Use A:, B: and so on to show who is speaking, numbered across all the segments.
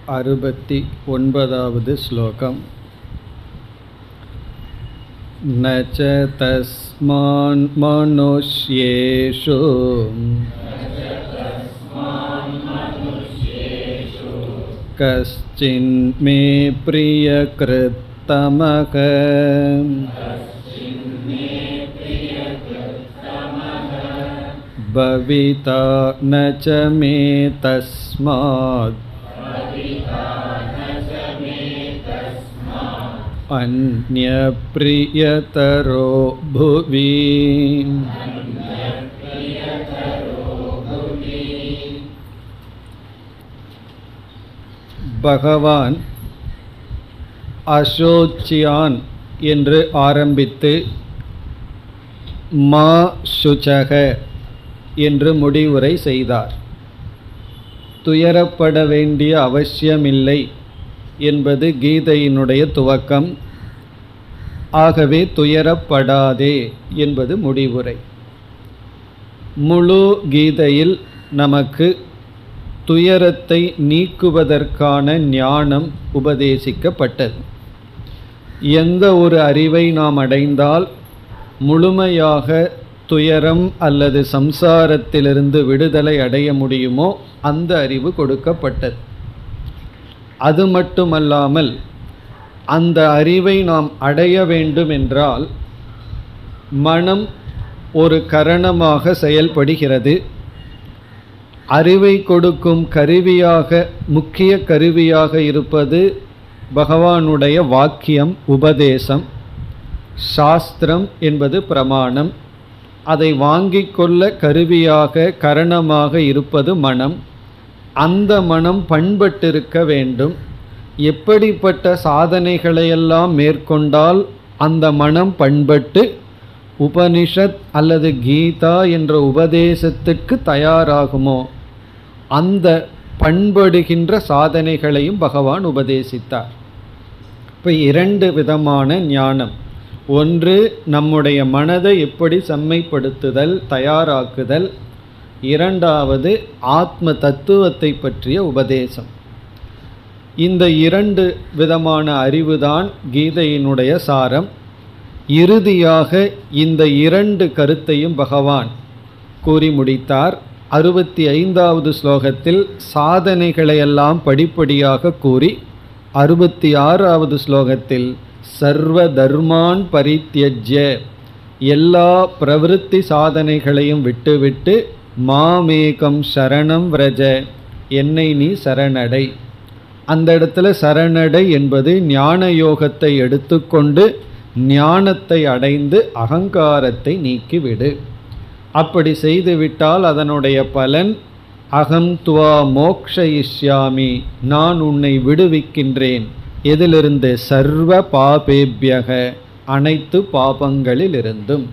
A: अरुपति ओन्पदावद् श्लोकम् न च तस्मान् मनुष्येषु कश्चिन्मे प्रियकृत्तमः भविता न च मे तस्मात् अन्यप्रियतरो भुवि பகவான் அசோச்சியான் என்று ஆரம்பித்து மா சுச்சக என்று முடிவுரை செய்தார் துயரப்பட வேண்டிய அவசியமில்லை என்பது கீதையினுடைய துவக்கம் ஆகவே துயரப்படாதே என்பது முடிவுரை முழு கீதையில் நமக்கு துயரத்தை நீக்குவதற்கான ஞானம் உபதேசிக்கப்பட்டது எந்த ஒரு அறிவை நாம் அடைந்தால் முழுமையாக துயரம் அல்லது சம்சாரத்திலிருந்து விடுதலை அடைய முடியுமோ அந்த அறிவு கொடுக்கப்பட்டது அது மட்டுமல்லாமல் அந்த அறிவை நாம் அடைய வேண்டும் என்றால் மனம் ஒரு கரணமாக செயல்படுகிறது அறிவை கொடுக்கும் கருவியாக முக்கிய கருவியாக இருப்பது பகவானுடைய வாக்கியம் உபதேசம் சாஸ்திரம் என்பது பிரமாணம் அதை வாங்கிக் கொள்ள கருவியாக கரணமாக இருப்பது மனம் அந்த மனம் பண்பட்டிருக்க வேண்டும் எப்படிப்பட்ட சாதனைகளையெல்லாம் மேற்கொண்டால் அந்த மனம் பண்பட்டு உபனிஷத் அல்லது கீதா என்ற உபதேசத்திற்கு தயாராகுமோ அந்த பண்படுகின்ற சாதனைகளையும் பகவான் உபதேசித்தார் இப்போ இரண்டு விதமான ஞானம் ஒன்று நம்முடைய மனதை எப்படி செம்மைப்படுத்துதல் தயாராக்குதல் இரண்டாவது ஆத்ம தத்துவத்தை பற்றிய உபதேசம் இந்த இரண்டு விதமான அறிவுதான் கீதையினுடைய சாரம் இறுதியாக இந்த இரண்டு கருத்தையும் பகவான் கூறி முடித்தார் அறுபத்தி ஐந்தாவது ஸ்லோகத்தில் சாதனைகளையெல்லாம் படிப்படியாக கூறி அறுபத்தி ஆறாவது ஸ்லோகத்தில் சர்வ தர்மான் பரித்தியஜ்ய எல்லா பிரவிற்த்தி சாதனைகளையும் விட்டுவிட்டு மாமேகம் சரணம் விரஜ என்னை நீ சரணடை அந்த இடத்துல சரணடை என்பது ஞான யோகத்தை எடுத்துக்கொண்டு ஞானத்தை அடைந்து அகங்காரத்தை நீக்கிவிடு அப்படி செய்துவிட்டால் அதனுடைய பலன் அகம் துவா மோக்ஷயிஷ்யாமி நான் உன்னை விடுவிக்கின்றேன் எதிலிருந்து சர்வ பாபேபியக அனைத்து பாபங்களிலிருந்தும்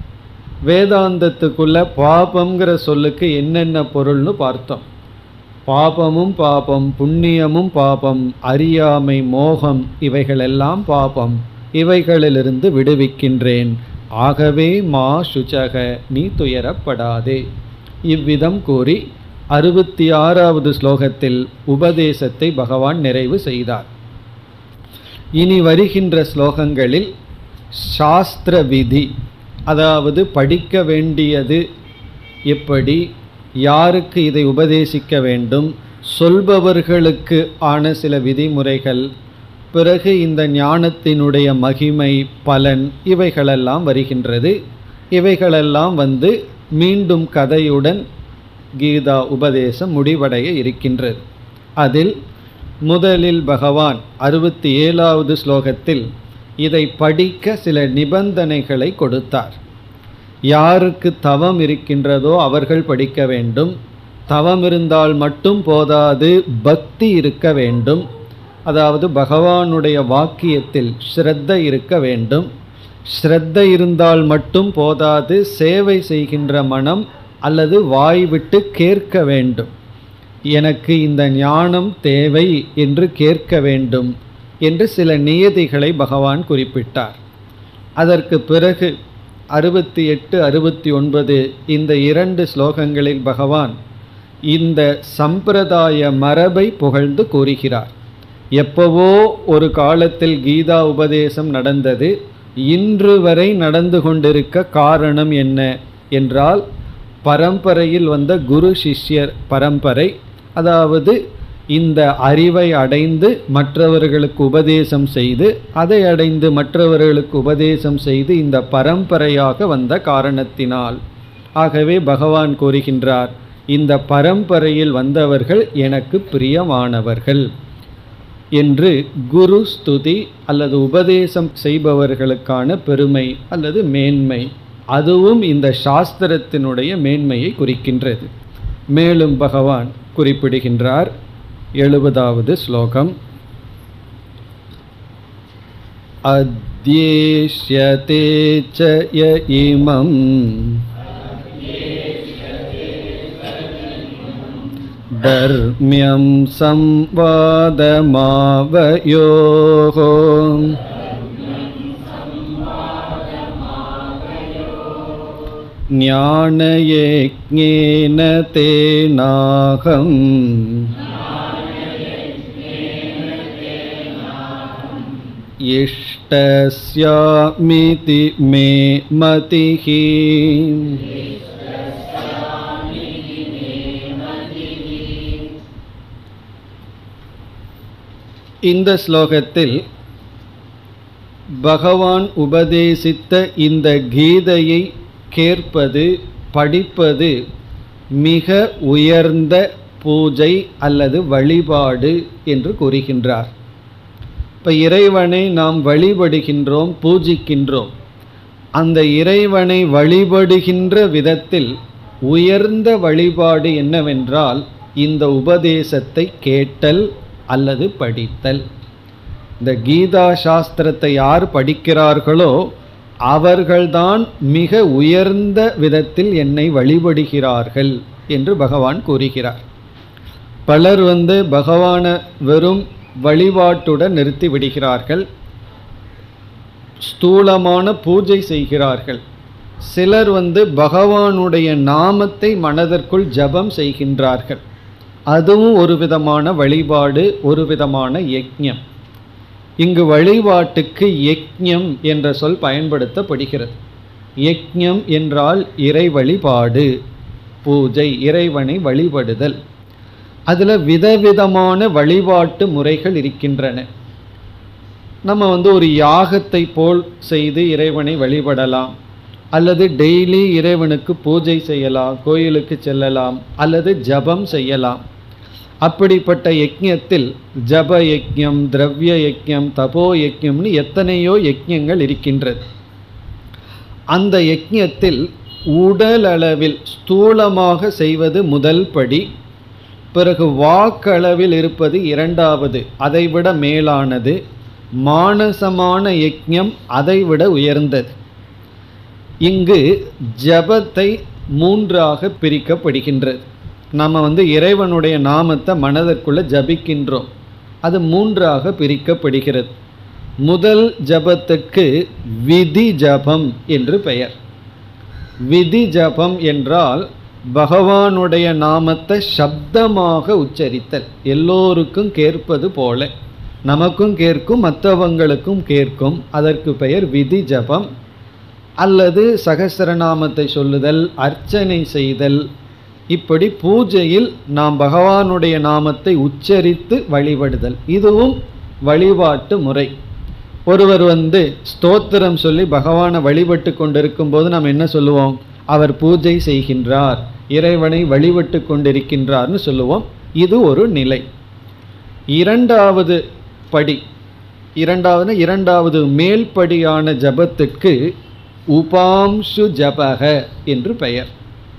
A: வேதாந்தத்துக்குள்ள பாபங்கிற சொல்லுக்கு என்னென்ன பொருள்னு பார்த்தோம் பாபமும் பாபம் புண்ணியமும் பாபம் அறியாமை மோகம் இவைகளெல்லாம் பாபம் இவைகளிலிருந்து விடுவிக்கின்றேன் ஆகவே மா சுச்சக நீ துயரப்படாதே இவ்விதம் கூறி அறுபத்தி ஆறாவது ஸ்லோகத்தில் உபதேசத்தை பகவான் நிறைவு செய்தார் இனி வருகின்ற ஸ்லோகங்களில் சாஸ்திர விதி அதாவது படிக்க வேண்டியது எப்படி யாருக்கு இதை உபதேசிக்க வேண்டும் சொல்பவர்களுக்கு ஆன சில விதிமுறைகள் பிறகு இந்த ஞானத்தினுடைய மகிமை பலன் இவைகளெல்லாம் வருகின்றது இவைகளெல்லாம் வந்து மீண்டும் கதையுடன் கீதா உபதேசம் முடிவடைய இருக்கின்றது அதில் முதலில் பகவான் அறுபத்தி ஏழாவது ஸ்லோகத்தில் இதை படிக்க சில நிபந்தனைகளை கொடுத்தார் யாருக்கு தவம் இருக்கின்றதோ அவர்கள் படிக்க வேண்டும் தவம் இருந்தால் மட்டும் போதாது பக்தி இருக்க வேண்டும் அதாவது பகவானுடைய வாக்கியத்தில் ஸ்ரத்த இருக்க வேண்டும் ஸ்ரத்த இருந்தால் மட்டும் போதாது சேவை செய்கின்ற மனம் அல்லது வாய் விட்டு கேட்க வேண்டும் எனக்கு இந்த ஞானம் தேவை என்று கேட்க வேண்டும் என்று சில நியதிகளை பகவான் குறிப்பிட்டார் அதற்கு பிறகு அறுபத்தி எட்டு அறுபத்தி ஒன்பது இந்த இரண்டு ஸ்லோகங்களில் பகவான் இந்த சம்பிரதாய மரபை புகழ்ந்து கூறுகிறார் எப்பவோ ஒரு காலத்தில் கீதா உபதேசம் நடந்தது இன்று வரை நடந்து கொண்டிருக்க காரணம் என்ன என்றால் பரம்பரையில் வந்த குரு சிஷ்யர் பரம்பரை அதாவது இந்த அறிவை அடைந்து மற்றவர்களுக்கு உபதேசம் செய்து அதை அடைந்து மற்றவர்களுக்கு உபதேசம் செய்து இந்த பரம்பரையாக வந்த காரணத்தினால் ஆகவே பகவான் கூறுகின்றார் இந்த பரம்பரையில் வந்தவர்கள் எனக்கு பிரியமானவர்கள் என்று குரு ஸ்துதி அல்லது உபதேசம் செய்பவர்களுக்கான பெருமை அல்லது மேன்மை அதுவும் இந்த சாஸ்திரத்தினுடைய மேன்மையை குறிக்கின்றது மேலும் பகவான் குறிப்பிடுகின்றார் எழுபதாவது ஸ்லோகம் அத்யேஷ்யதே ச ய இமம் धर्म्यं संवादमावयोः ज्ञानयज्ञेन तेनाहम् इष्टस्यामिति मे मतिः இந்த ஸ்லோகத்தில் பகவான் உபதேசித்த இந்த கீதையை கேட்பது படிப்பது மிக உயர்ந்த பூஜை அல்லது வழிபாடு என்று கூறுகின்றார் இப்போ இறைவனை நாம் வழிபடுகின்றோம் பூஜிக்கின்றோம் அந்த இறைவனை வழிபடுகின்ற விதத்தில் உயர்ந்த வழிபாடு என்னவென்றால் இந்த உபதேசத்தை கேட்டல் அல்லது படித்தல் இந்த கீதா சாஸ்திரத்தை யார் படிக்கிறார்களோ அவர்கள்தான் மிக உயர்ந்த விதத்தில் என்னை வழிபடுகிறார்கள் என்று பகவான் கூறுகிறார் பலர் வந்து பகவான வெறும் வழிபாட்டுடன் நிறுத்தி விடுகிறார்கள் ஸ்தூலமான பூஜை செய்கிறார்கள் சிலர் வந்து பகவானுடைய நாமத்தை மனதிற்குள் ஜபம் செய்கின்றார்கள் அதுவும் ஒரு விதமான வழிபாடு ஒரு விதமான யக்ஞம் இங்கு வழிபாட்டுக்கு யக்ஞம் என்ற சொல் பயன்படுத்தப்படுகிறது யக்ஞம் என்றால் இறை வழிபாடு பூஜை இறைவனை வழிபடுதல் அதில் விதவிதமான வழிபாட்டு முறைகள் இருக்கின்றன நம்ம வந்து ஒரு யாகத்தை போல் செய்து இறைவனை வழிபடலாம் அல்லது டெய்லி இறைவனுக்கு பூஜை செய்யலாம் கோயிலுக்கு செல்லலாம் அல்லது ஜபம் செய்யலாம் அப்படிப்பட்ட யஜ்ஞத்தில் ஜப யஜ்ஞம் திரவிய யஜ்ஞம் தபோ யஜ்ஞம்னு எத்தனையோ யஜ்ஞங்கள் இருக்கின்றது அந்த யஜ்ஞத்தில் உடல் அளவில் ஸ்தூலமாக செய்வது முதல் படி பிறகு வாக்களவில் இருப்பது இரண்டாவது அதைவிட மேலானது மானசமான யஜ்ஞம் அதைவிட உயர்ந்தது இங்கு ஜபத்தை மூன்றாக பிரிக்கப்படுகின்றது நம்ம வந்து இறைவனுடைய நாமத்தை மனதிற்குள்ள ஜபிக்கின்றோம் அது மூன்றாக பிரிக்கப்படுகிறது முதல் ஜபத்துக்கு விதி ஜபம் என்று பெயர் விதி ஜபம் என்றால் பகவானுடைய நாமத்தை சப்தமாக உச்சரித்தல் எல்லோருக்கும் கேட்பது போல நமக்கும் கேட்கும் மற்றவங்களுக்கும் கேட்கும் அதற்கு பெயர் விதி ஜபம் அல்லது சகசிரநாமத்தை சொல்லுதல் அர்ச்சனை செய்தல் இப்படி பூஜையில் நாம் பகவானுடைய நாமத்தை உச்சரித்து வழிபடுதல் இதுவும் வழிபாட்டு முறை ஒருவர் வந்து ஸ்தோத்திரம் சொல்லி பகவானை வழிபட்டு கொண்டிருக்கும் போது நாம் என்ன சொல்லுவோம் அவர் பூஜை செய்கின்றார் இறைவனை வழிபட்டு கொண்டிருக்கின்றார்னு சொல்லுவோம் இது ஒரு நிலை இரண்டாவது படி இரண்டாவது இரண்டாவது மேல்படியான ஜபத்திற்கு உபாம்சு ஜபக என்று பெயர்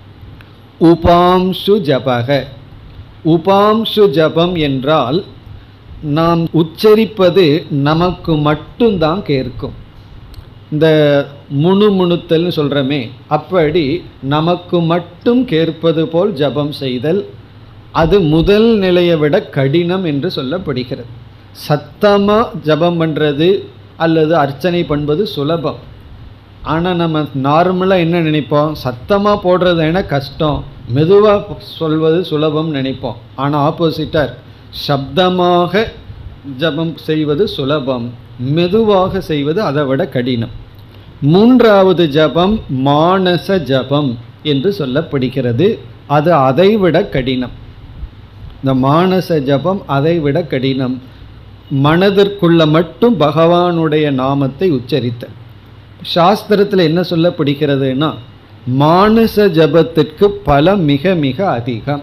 A: உபாம்சு ஜபக உபாம்சு ஜபம் என்றால் நாம் உச்சரிப்பது நமக்கு மட்டும்தான் கேட்கும் இந்த முணுமுணுத்தல்னு சொல்கிறோமே அப்படி நமக்கு மட்டும் கேட்பது போல் ஜபம் செய்தல் அது முதல் நிலையை விட கடினம் என்று சொல்லப்படுகிறது சத்தமாக ஜபம் பண்ணுறது அல்லது அர்ச்சனை பண்ணுவது சுலபம் ஆனால் நம்ம நார்மலாக என்ன நினைப்போம் சத்தமாக போடுறது என்ன கஷ்டம் மெதுவாக சொல்வது சுலபம் நினைப்போம் ஆனால் ஆப்போசிட்டார் சப்தமாக ஜபம் செய்வது சுலபம் மெதுவாக செய்வது அதை விட கடினம் மூன்றாவது ஜபம் மானச ஜபம் என்று சொல்லப்படுகிறது அது அதைவிட கடினம் இந்த மானச ஜபம் அதைவிட கடினம் மனதிற்குள்ள மட்டும் பகவானுடைய நாமத்தை உச்சரித்த சாஸ்திரத்தில் என்ன சொல்லப்படுகிறதுனா மானச ஜபத்திற்கு பலம் மிக மிக அதிகம்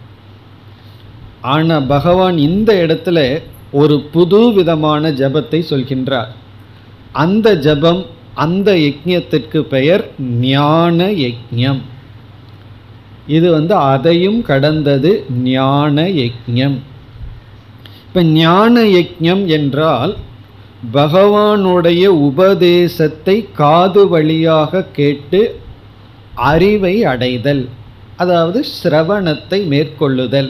A: ஆனால் பகவான் இந்த இடத்துல ஒரு புது விதமான ஜபத்தை சொல்கின்றார் அந்த ஜபம் அந்த யஜ்ஞத்திற்கு பெயர் ஞான யஜ்ஞம் இது வந்து அதையும் கடந்தது ஞான யஜ்ஞம் இப்போ ஞான யஜ்ஞம் என்றால் பகவானுடைய உபதேசத்தை காது வழியாக கேட்டு அறிவை அடைதல் அதாவது சிரவணத்தை மேற்கொள்ளுதல்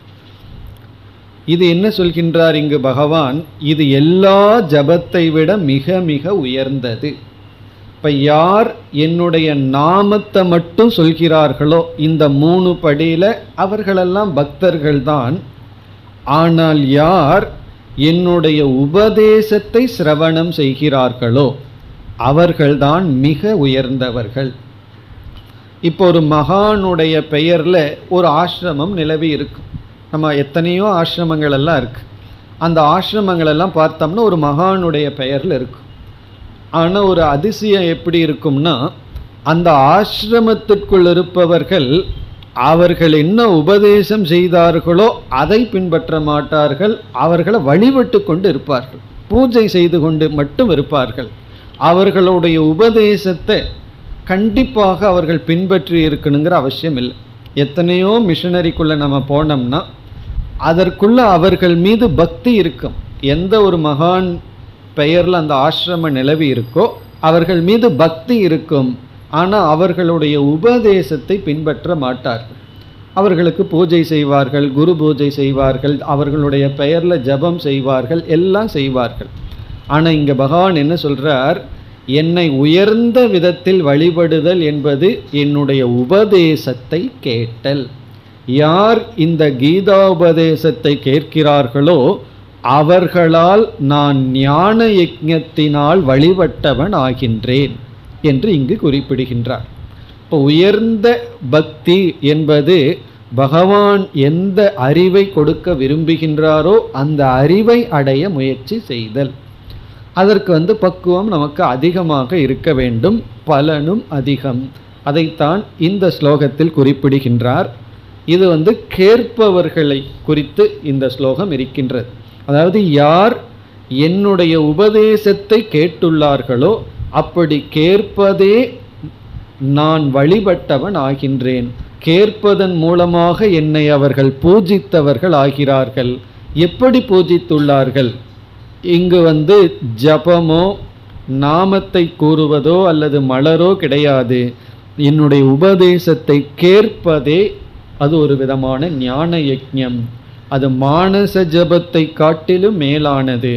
A: இது என்ன சொல்கின்றார் இங்கு பகவான் இது எல்லா ஜபத்தை விட மிக மிக உயர்ந்தது இப்போ யார் என்னுடைய நாமத்தை மட்டும் சொல்கிறார்களோ இந்த மூணு படியில் அவர்களெல்லாம் பக்தர்கள்தான் ஆனால் யார் என்னுடைய உபதேசத்தை சிரவணம் செய்கிறார்களோ அவர்கள்தான் மிக உயர்ந்தவர்கள் இப்போ ஒரு மகானுடைய பெயரில் ஒரு ஆசிரமம் நிலவி இருக்கும் நம்ம எத்தனையோ ஆசிரமங்கள் எல்லாம் இருக்கு அந்த ஆசிரமங்கள் எல்லாம் பார்த்தோம்னா ஒரு மகானுடைய பெயரில் இருக்கும் ஆனால் ஒரு அதிசயம் எப்படி இருக்கும்னா அந்த ஆசிரமத்திற்குள் இருப்பவர்கள் அவர்கள் என்ன உபதேசம் செய்தார்களோ அதை பின்பற்ற மாட்டார்கள் அவர்களை வழிபட்டு கொண்டு இருப்பார்கள் பூஜை செய்து கொண்டு மட்டும் இருப்பார்கள் அவர்களுடைய உபதேசத்தை கண்டிப்பாக அவர்கள் பின்பற்றி இருக்கணுங்கிற அவசியம் இல்லை எத்தனையோ மிஷனரிக்குள்ளே நம்ம போனோம்னா அதற்குள்ள அவர்கள் மீது பக்தி இருக்கும் எந்த ஒரு மகான் பெயரில் அந்த ஆசிரம நிலவி இருக்கோ அவர்கள் மீது பக்தி இருக்கும் ஆனால் அவர்களுடைய உபதேசத்தை பின்பற்ற மாட்டார்கள் அவர்களுக்கு பூஜை செய்வார்கள் குரு பூஜை செய்வார்கள் அவர்களுடைய பெயரில் ஜபம் செய்வார்கள் எல்லாம் செய்வார்கள் ஆனால் இங்கே பகவான் என்ன சொல்கிறார் என்னை உயர்ந்த விதத்தில் வழிபடுதல் என்பது என்னுடைய உபதேசத்தை கேட்டல் யார் இந்த கீதாபதேசத்தை கேட்கிறார்களோ அவர்களால் நான் ஞான யஜ்ஞத்தினால் வழிபட்டவன் ஆகின்றேன் என்று இங்கு குறிப்பிடுகின்றார் இப்போ உயர்ந்த பக்தி என்பது பகவான் எந்த அறிவை கொடுக்க விரும்புகின்றாரோ அந்த அறிவை அடைய முயற்சி செய்தல் அதற்கு வந்து பக்குவம் நமக்கு அதிகமாக இருக்க வேண்டும் பலனும் அதிகம் அதைத்தான் இந்த ஸ்லோகத்தில் குறிப்பிடுகின்றார் இது வந்து கேட்பவர்களை குறித்து இந்த ஸ்லோகம் இருக்கின்றது அதாவது யார் என்னுடைய உபதேசத்தை கேட்டுள்ளார்களோ அப்படி கேட்பதே நான் வழிபட்டவன் ஆகின்றேன் கேட்பதன் மூலமாக என்னை அவர்கள் பூஜித்தவர்கள் ஆகிறார்கள் எப்படி பூஜித்துள்ளார்கள் இங்கு வந்து ஜபமோ நாமத்தை கூறுவதோ அல்லது மலரோ கிடையாது என்னுடைய உபதேசத்தை கேட்பதே அது ஒரு விதமான ஞான யஜ்ஞம் அது மானச ஜபத்தை காட்டிலும் மேலானது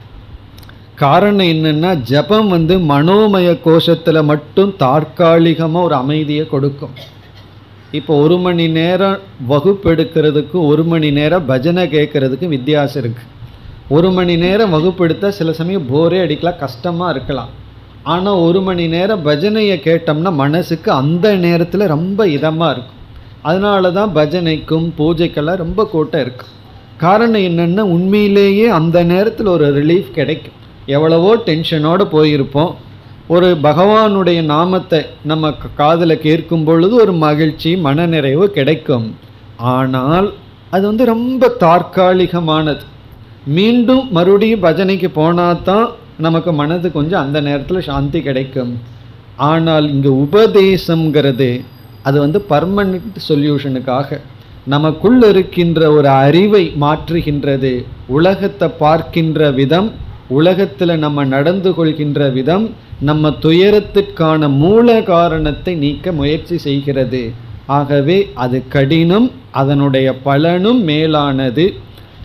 A: காரணம் என்னன்னா ஜபம் வந்து மனோமய கோஷத்தில் மட்டும் தற்காலிகமாக ஒரு அமைதியை கொடுக்கும் இப்போ ஒரு மணி நேரம் வகுப்பு எடுக்கிறதுக்கும் ஒரு மணி நேரம் பஜனை கேட்கறதுக்கும் வித்தியாசம் இருக்குது ஒரு மணி நேரம் வகுப்பெடுத்தா சில சமயம் போரே அடிக்கலாம் கஷ்டமாக இருக்கலாம் ஆனால் ஒரு மணி நேரம் பஜனையை கேட்டோம்னா மனசுக்கு அந்த நேரத்தில் ரொம்ப இதமாக இருக்கும் அதனால தான் பஜனைக்கும் பூஜைக்கெல்லாம் ரொம்ப கூட்டம் இருக்கும் காரணம் என்னென்னா உண்மையிலேயே அந்த நேரத்தில் ஒரு ரிலீஃப் கிடைக்கும் எவ்வளவோ டென்ஷனோடு போயிருப்போம் ஒரு பகவானுடைய நாமத்தை நம்ம காதில் கேட்கும் பொழுது ஒரு மகிழ்ச்சி மனநிறைவு கிடைக்கும் ஆனால் அது வந்து ரொம்ப தற்காலிகமானது மீண்டும் மறுபடியும் பஜனைக்கு போனால் தான் நமக்கு மனது கொஞ்சம் அந்த நேரத்தில் சாந்தி கிடைக்கும் ஆனால் இங்கே உபதேசங்கிறது அது வந்து பர்மனண்ட் சொல்யூஷனுக்காக நமக்குள் இருக்கின்ற ஒரு அறிவை மாற்றுகின்றது உலகத்தை பார்க்கின்ற விதம் உலகத்தில் நம்ம நடந்து கொள்கின்ற விதம் நம்ம துயரத்திற்கான மூல காரணத்தை நீக்க முயற்சி செய்கிறது ஆகவே அது கடினம் அதனுடைய பலனும் மேலானது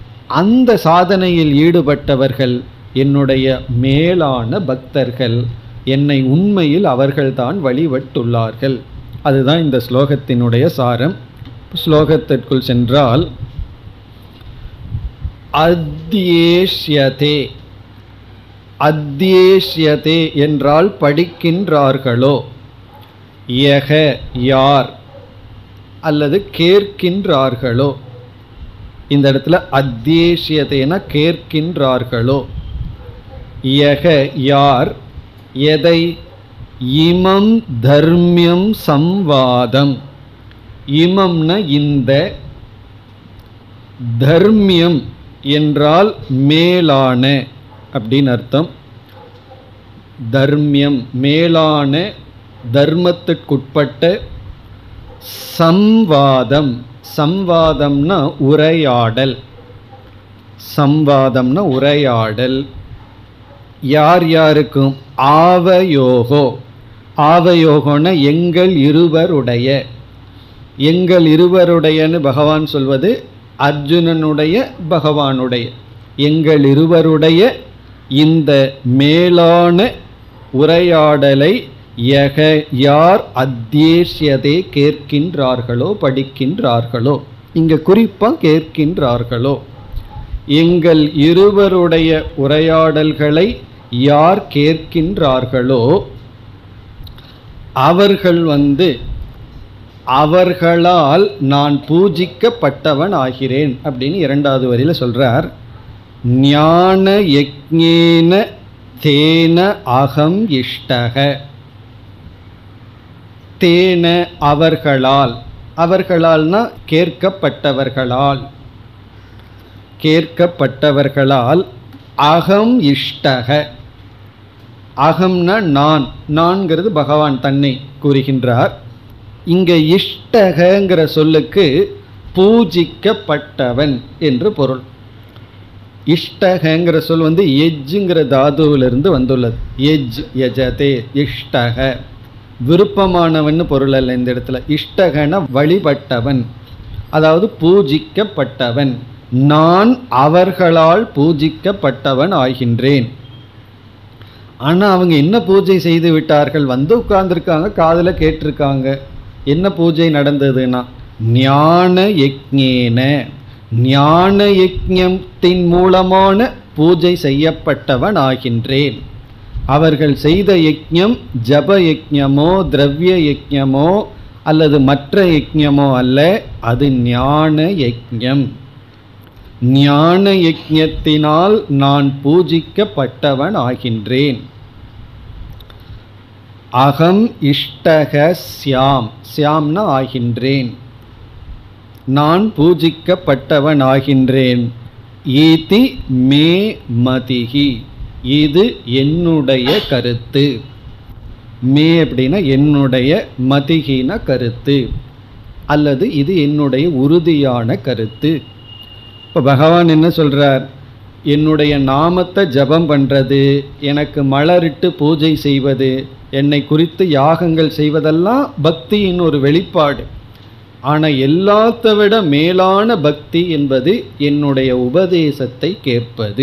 A: அந்த சாதனையில் ஈடுபட்டவர்கள் என்னுடைய மேலான பக்தர்கள் என்னை உண்மையில் அவர்கள்தான் வழிபட்டுள்ளார்கள் அதுதான் இந்த ஸ்லோகத்தினுடைய சாரம் ஸ்லோகத்திற்குள் சென்றால் அத்தியேஷ்யதே அத்தியேஷ்யதே என்றால் படிக்கின்றார்களோ யக யார் அல்லது கேட்கின்றார்களோ இந்த இடத்துல அத்தியேஷ்யதேன கேட்கின்றார்களோ யக யார் எதை இமம் தர்மியம் சம்வாதம் இமம்ன இந்த தர்மியம் என்றால் மேலான அப்படின்னு அர்த்தம் தர்மியம் மேலான தர்மத்திற்குட்பட்ட சம்வாதம் சம்வாதம்னா உரையாடல் சம்வாதம்னா உரையாடல் யார் யாருக்கும் ஆவயோகோ ஆவயோகோன எங்கள் இருவருடைய எங்கள் இருவருடையன்னு பகவான் சொல்வது அர்ஜுனனுடைய பகவானுடைய எங்கள் இருவருடைய இந்த மேலான உரையாடலை யக யார் அத்தியேஷ்யதே கேட்கின்றார்களோ படிக்கின்றார்களோ இங்க குறிப்பா கேட்கின்றார்களோ எங்கள் இருவருடைய உரையாடல்களை யார் கேட்கின்றார்களோ அவர்கள் வந்து அவர்களால் நான் பூஜிக்கப்பட்டவன் ஆகிறேன் அப்படின்னு இரண்டாவது வரியில சொல்றார் ஞான யக்ஞேன தேன அகம் இஷ்டக தேன அவர்களால் அவர்களால்னா கேட்கப்பட்டவர்களால் கேட்கப்பட்டவர்களால் அகம் இஷ்டக அகம்னா நான் நான்கிறது பகவான் தன்னை கூறுகின்றார் இங்க இஷ்டகங்கிற சொல்லுக்கு பூஜிக்கப்பட்டவன் என்று பொருள் இஷ்டகங்கிற சொல் வந்து எஜ்ஜுங்கிற தாதுவிலிருந்து வந்துள்ளது எஜ் யஜதே இஷ்டக விருப்பமானவன் பொருள் அல்ல இந்த இடத்துல இஷ்டகன வழிபட்டவன் அதாவது பூஜிக்கப்பட்டவன் நான் அவர்களால் பூஜிக்கப்பட்டவன் ஆகின்றேன் ஆனால் அவங்க என்ன பூஜை செய்து விட்டார்கள் வந்து உட்கார்ந்துருக்காங்க காதில் கேட்டிருக்காங்க என்ன பூஜை நடந்ததுன்னா ஞான யக்ஞேன ஞான யக்ஞத்தின் மூலமான பூஜை செய்யப்பட்டவன் ஆகின்றேன் அவர்கள் செய்த யக்ஞம் ஜப யக்ஞமோ திரவிய யக்ஞமோ அல்லது மற்ற யக்ஞமோ அல்ல அது ஞான யக்ஞம் ஞான யக்ஞத்தினால் நான் பூஜிக்கப்பட்டவன் ஆகின்றேன் அகம் இஷ்டக சியாம் சியாம்னா ஆகின்றேன் நான் பூஜிக்கப்பட்டவன் ஆகின்றேன் ஈதி மே மதிகி இது என்னுடைய கருத்து மே அப்படின்னா என்னுடைய மதிகின கருத்து அல்லது இது என்னுடைய உறுதியான கருத்து இப்போ பகவான் என்ன சொல்றார் என்னுடைய நாமத்தை ஜபம் பண்ணுறது எனக்கு மலரிட்டு பூஜை செய்வது என்னை குறித்து யாகங்கள் செய்வதெல்லாம் பக்தியின் ஒரு வெளிப்பாடு ஆனால் எல்லாத்த விட மேலான பக்தி என்பது என்னுடைய உபதேசத்தை கேட்பது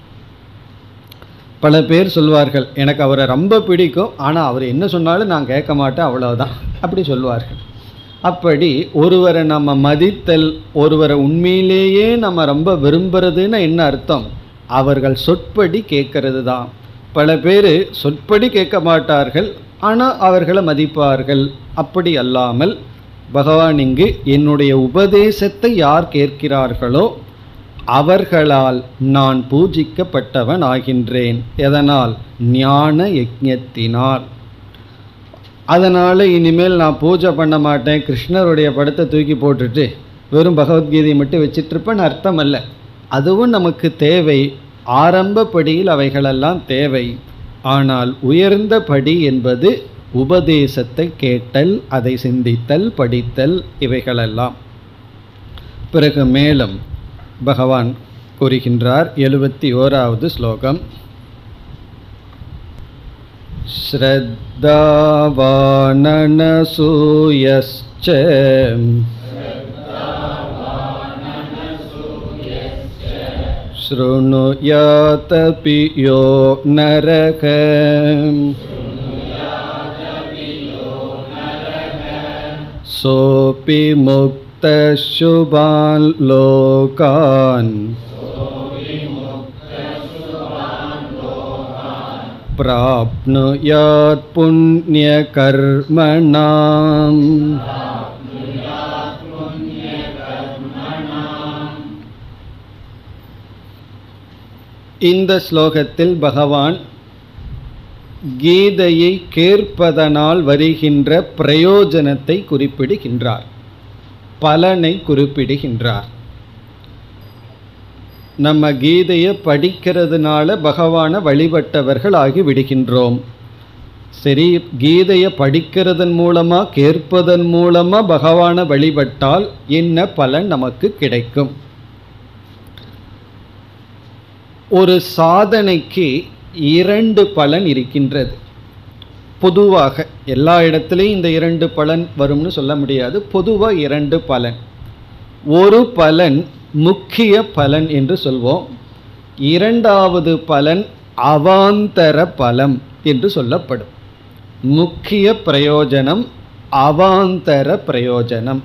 A: பல பேர் சொல்வார்கள் எனக்கு அவரை ரொம்ப பிடிக்கும் ஆனால் அவர் என்ன சொன்னாலும் நான் கேட்க மாட்டேன் அவ்வளவுதான் அப்படி சொல்வார்கள் அப்படி ஒருவரை நம்ம மதித்தல் ஒருவரை உண்மையிலேயே நம்ம ரொம்ப விரும்புறதுன்னு என்ன அர்த்தம் அவர்கள் சொற்படி கேட்கறது தான் பல பேர் சொற்படி கேட்க மாட்டார்கள் ஆனால் அவர்களை மதிப்பார்கள் அப்படி அல்லாமல் பகவான் இங்கு என்னுடைய உபதேசத்தை யார் கேட்கிறார்களோ அவர்களால் நான் பூஜிக்கப்பட்டவன் ஆகின்றேன் எதனால் ஞான யஜ்ஞத்தினால் அதனால் இனிமேல் நான் பூஜை பண்ண மாட்டேன் கிருஷ்ணருடைய படத்தை தூக்கி போட்டுட்டு வெறும் பகவத்கீதையை மட்டும் வச்சிட்ருப்பேன்னு அர்த்தம் அல்ல அதுவும் நமக்கு தேவை ஆரம்ப படியில் அவைகளெல்லாம் தேவை ஆனால் உயர்ந்த படி என்பது உபதேசத்தை கேட்டல் அதை சிந்தித்தல் படித்தல் இவைகளெல்லாம் பிறகு மேலும் பகவான் கூறுகின்றார் எழுபத்தி ஓராவது ஸ்லோகம் श्रद्धावाननसूयश्च शृणुयातपि यो नरक सोऽपि मुक्तशुभान् लोकान् प्राप्नुयात् पुण्यकर्मणाम् இந்த ஸ்லோகத்தில் பகவான் கீதையை கேட்பதனால் வருகின்ற பிரயோஜனத்தை குறிப்பிடுகின்றார் பலனை குறிப்பிடுகின்றார் நம்ம கீதையை படிக்கிறதுனால பகவானை வழிபட்டவர்கள் ஆகி விடுகின்றோம் சரி கீதையை படிக்கிறதன் மூலமாக கேட்பதன் மூலமாக பகவானை வழிபட்டால் என்ன பலன் நமக்கு கிடைக்கும் ஒரு சாதனைக்கு இரண்டு பலன் இருக்கின்றது பொதுவாக எல்லா இடத்துலையும் இந்த இரண்டு பலன் வரும்னு சொல்ல முடியாது பொதுவாக இரண்டு பலன் ஒரு பலன் முக்கிய பலன் என்று சொல்வோம் இரண்டாவது பலன் அவாந்தர பலம் என்று சொல்லப்படும் முக்கிய பிரயோஜனம் அவாந்தர பிரயோஜனம்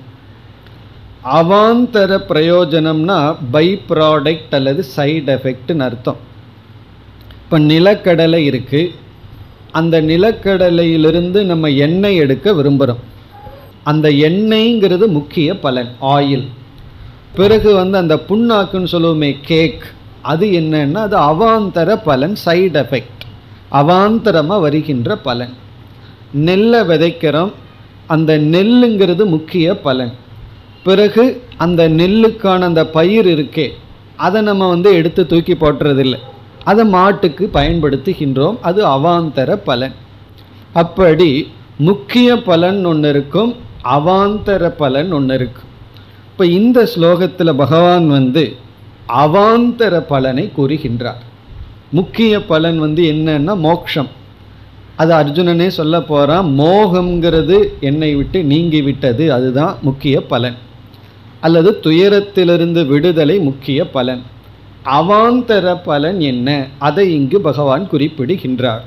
A: அவாந்தர பிரயோஜனம்னா பை ப்ராடக்ட் அல்லது சைடு எஃபெக்ட்னு அர்த்தம் இப்போ நிலக்கடலை இருக்குது அந்த நிலக்கடலையிலிருந்து நம்ம எண்ணெய் எடுக்க விரும்புகிறோம் அந்த எண்ணெய்ங்கிறது முக்கிய பலன் ஆயில் பிறகு வந்து அந்த புண்ணாக்குன்னு சொல்லுவோமே கேக் அது என்னன்னா அது அவாந்தர பலன் சைடு எஃபெக்ட் அவாந்தரமாக வருகின்ற பலன் நெல்லை விதைக்கிறோம் அந்த நெல்லுங்கிறது முக்கிய பலன் பிறகு அந்த நெல்லுக்கான அந்த பயிர் இருக்கே அதை நம்ம வந்து எடுத்து தூக்கி போட்டுறதில்லை அதை மாட்டுக்கு பயன்படுத்துகின்றோம் அது அவாந்தர பலன் அப்படி முக்கிய பலன் ஒன்று இருக்கும் அவாந்தர பலன் ஒன்று இருக்கும் இப்போ இந்த ஸ்லோகத்தில் பகவான் வந்து அவாந்தர பலனை கூறுகின்றார் முக்கிய பலன் வந்து என்னன்னா மோக்ஷம் அது அர்ஜுனனே சொல்ல போகிறான் மோகம்ங்கிறது என்னை விட்டு நீங்கி விட்டது அதுதான் முக்கிய பலன் அல்லது துயரத்திலிருந்து விடுதலை முக்கிய பலன் அவாந்தர பலன் என்ன அதை இங்கு பகவான் குறிப்பிடுகின்றார்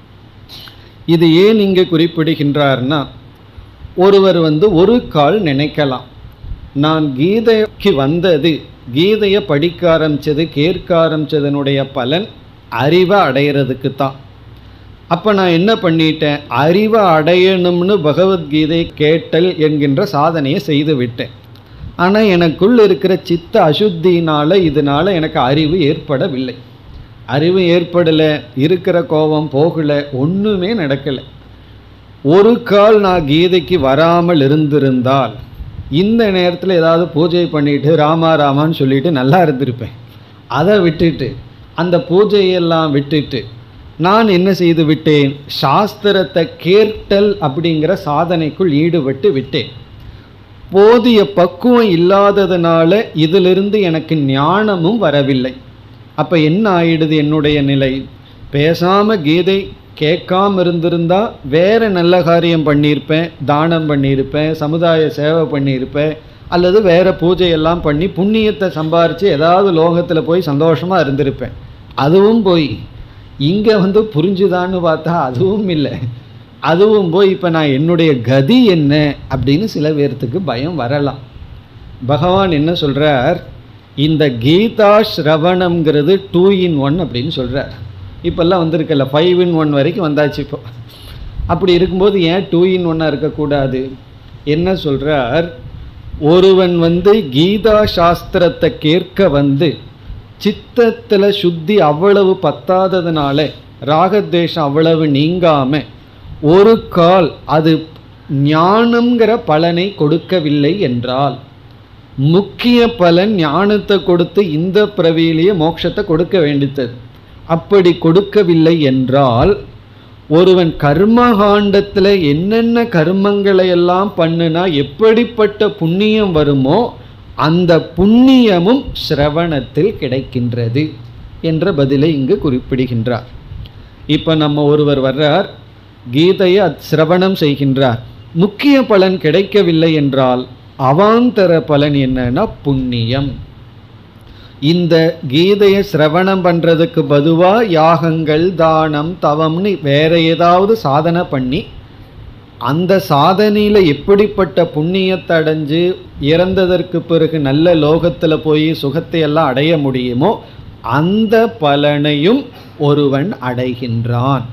A: இது ஏன் இங்கு குறிப்பிடுகின்றார்னா ஒருவர் வந்து ஒரு கால் நினைக்கலாம் நான் கீதைக்கு வந்தது கீதையை படிக்க ஆரம்பித்தது கேட்க ஆரம்பித்ததனுடைய பலன் அறிவை அடையிறதுக்கு தான் அப்போ நான் என்ன பண்ணிட்டேன் அறிவை அடையணும்னு பகவத்கீதை கேட்டல் என்கின்ற சாதனையை செய்து விட்டேன் ஆனால் எனக்குள் இருக்கிற சித்த அசுத்தினால இதனால எனக்கு அறிவு ஏற்படவில்லை அறிவு ஏற்படலை இருக்கிற கோபம் போகலை ஒன்றுமே நடக்கலை ஒரு கால் நான் கீதைக்கு வராமல் இருந்திருந்தால் இந்த நேரத்தில் ஏதாவது பூஜை பண்ணிட்டு ராமா ராமான்னு சொல்லிட்டு நல்லா இருந்திருப்பேன் அதை விட்டுட்டு அந்த பூஜையெல்லாம் விட்டுட்டு நான் என்ன செய்து விட்டேன் சாஸ்திரத்தை கேட்டல் அப்படிங்கிற சாதனைக்குள் ஈடுபட்டு விட்டேன் போதிய பக்குவம் இல்லாததுனால இதிலிருந்து எனக்கு ஞானமும் வரவில்லை அப்போ என்ன ஆயிடுது என்னுடைய நிலை பேசாம கீதை கேட்காம இருந்திருந்தா வேற நல்ல காரியம் பண்ணியிருப்பேன் தானம் பண்ணியிருப்பேன் சமுதாய சேவை பண்ணியிருப்பேன் அல்லது வேற பூஜையெல்லாம் பண்ணி புண்ணியத்தை சம்பாரித்து ஏதாவது லோகத்தில் போய் சந்தோஷமாக இருந்திருப்பேன் அதுவும் போய் இங்கே வந்து புரிஞ்சுதான்னு பார்த்தா அதுவும் இல்லை அதுவும் போய் இப்போ நான் என்னுடைய கதி என்ன அப்படின்னு சில பேர்த்துக்கு பயம் வரலாம் பகவான் என்ன சொல்கிறார் இந்த கீதா ஸ்ரவணம்ங்கிறது டூ இன் ஒன் அப்படின்னு சொல்கிறார் இப்போல்லாம் வந்திருக்கல ஃபைவ் இன் ஒன் வரைக்கும் வந்தாச்சு இப்போ அப்படி இருக்கும்போது ஏன் டூ இன் ஒன்னாக இருக்கக்கூடாது என்ன சொல்கிறார் ஒருவன் வந்து கீதா சாஸ்திரத்தை கேட்க வந்து சித்தத்தில் சுத்தி அவ்வளவு பத்தாததுனால ராகத்வேஷம் அவ்வளவு நீங்காம ஒரு கால் அது ஞானம்ங்கிற பலனை கொடுக்கவில்லை என்றால் முக்கிய பலன் ஞானத்தை கொடுத்து இந்த பிறவியிலேயே மோட்சத்தை கொடுக்க வேண்டித்தது அப்படி கொடுக்கவில்லை என்றால் ஒருவன் கர்மகாண்டத்தில் என்னென்ன கர்மங்களை எல்லாம் பண்ணுனா எப்படிப்பட்ட புண்ணியம் வருமோ அந்த புண்ணியமும் சிரவணத்தில் கிடைக்கின்றது என்ற பதிலை இங்கு குறிப்பிடுகின்றார் இப்போ நம்ம ஒருவர் வர்றார் கீதையை சிரவணம் செய்கின்றார் முக்கிய பலன் கிடைக்கவில்லை என்றால் அவாந்தர பலன் என்னன்னா புண்ணியம் இந்த கீதையை சிரவணம் பண்ணுறதுக்கு பதுவாக யாகங்கள் தானம் தவம்னு வேற ஏதாவது சாதனை பண்ணி அந்த சாதனையில் எப்படிப்பட்ட புண்ணியத்தை அடைஞ்சு இறந்ததற்கு பிறகு நல்ல லோகத்தில் போய் சுகத்தை எல்லாம் அடைய முடியுமோ அந்த பலனையும் ஒருவன் அடைகின்றான்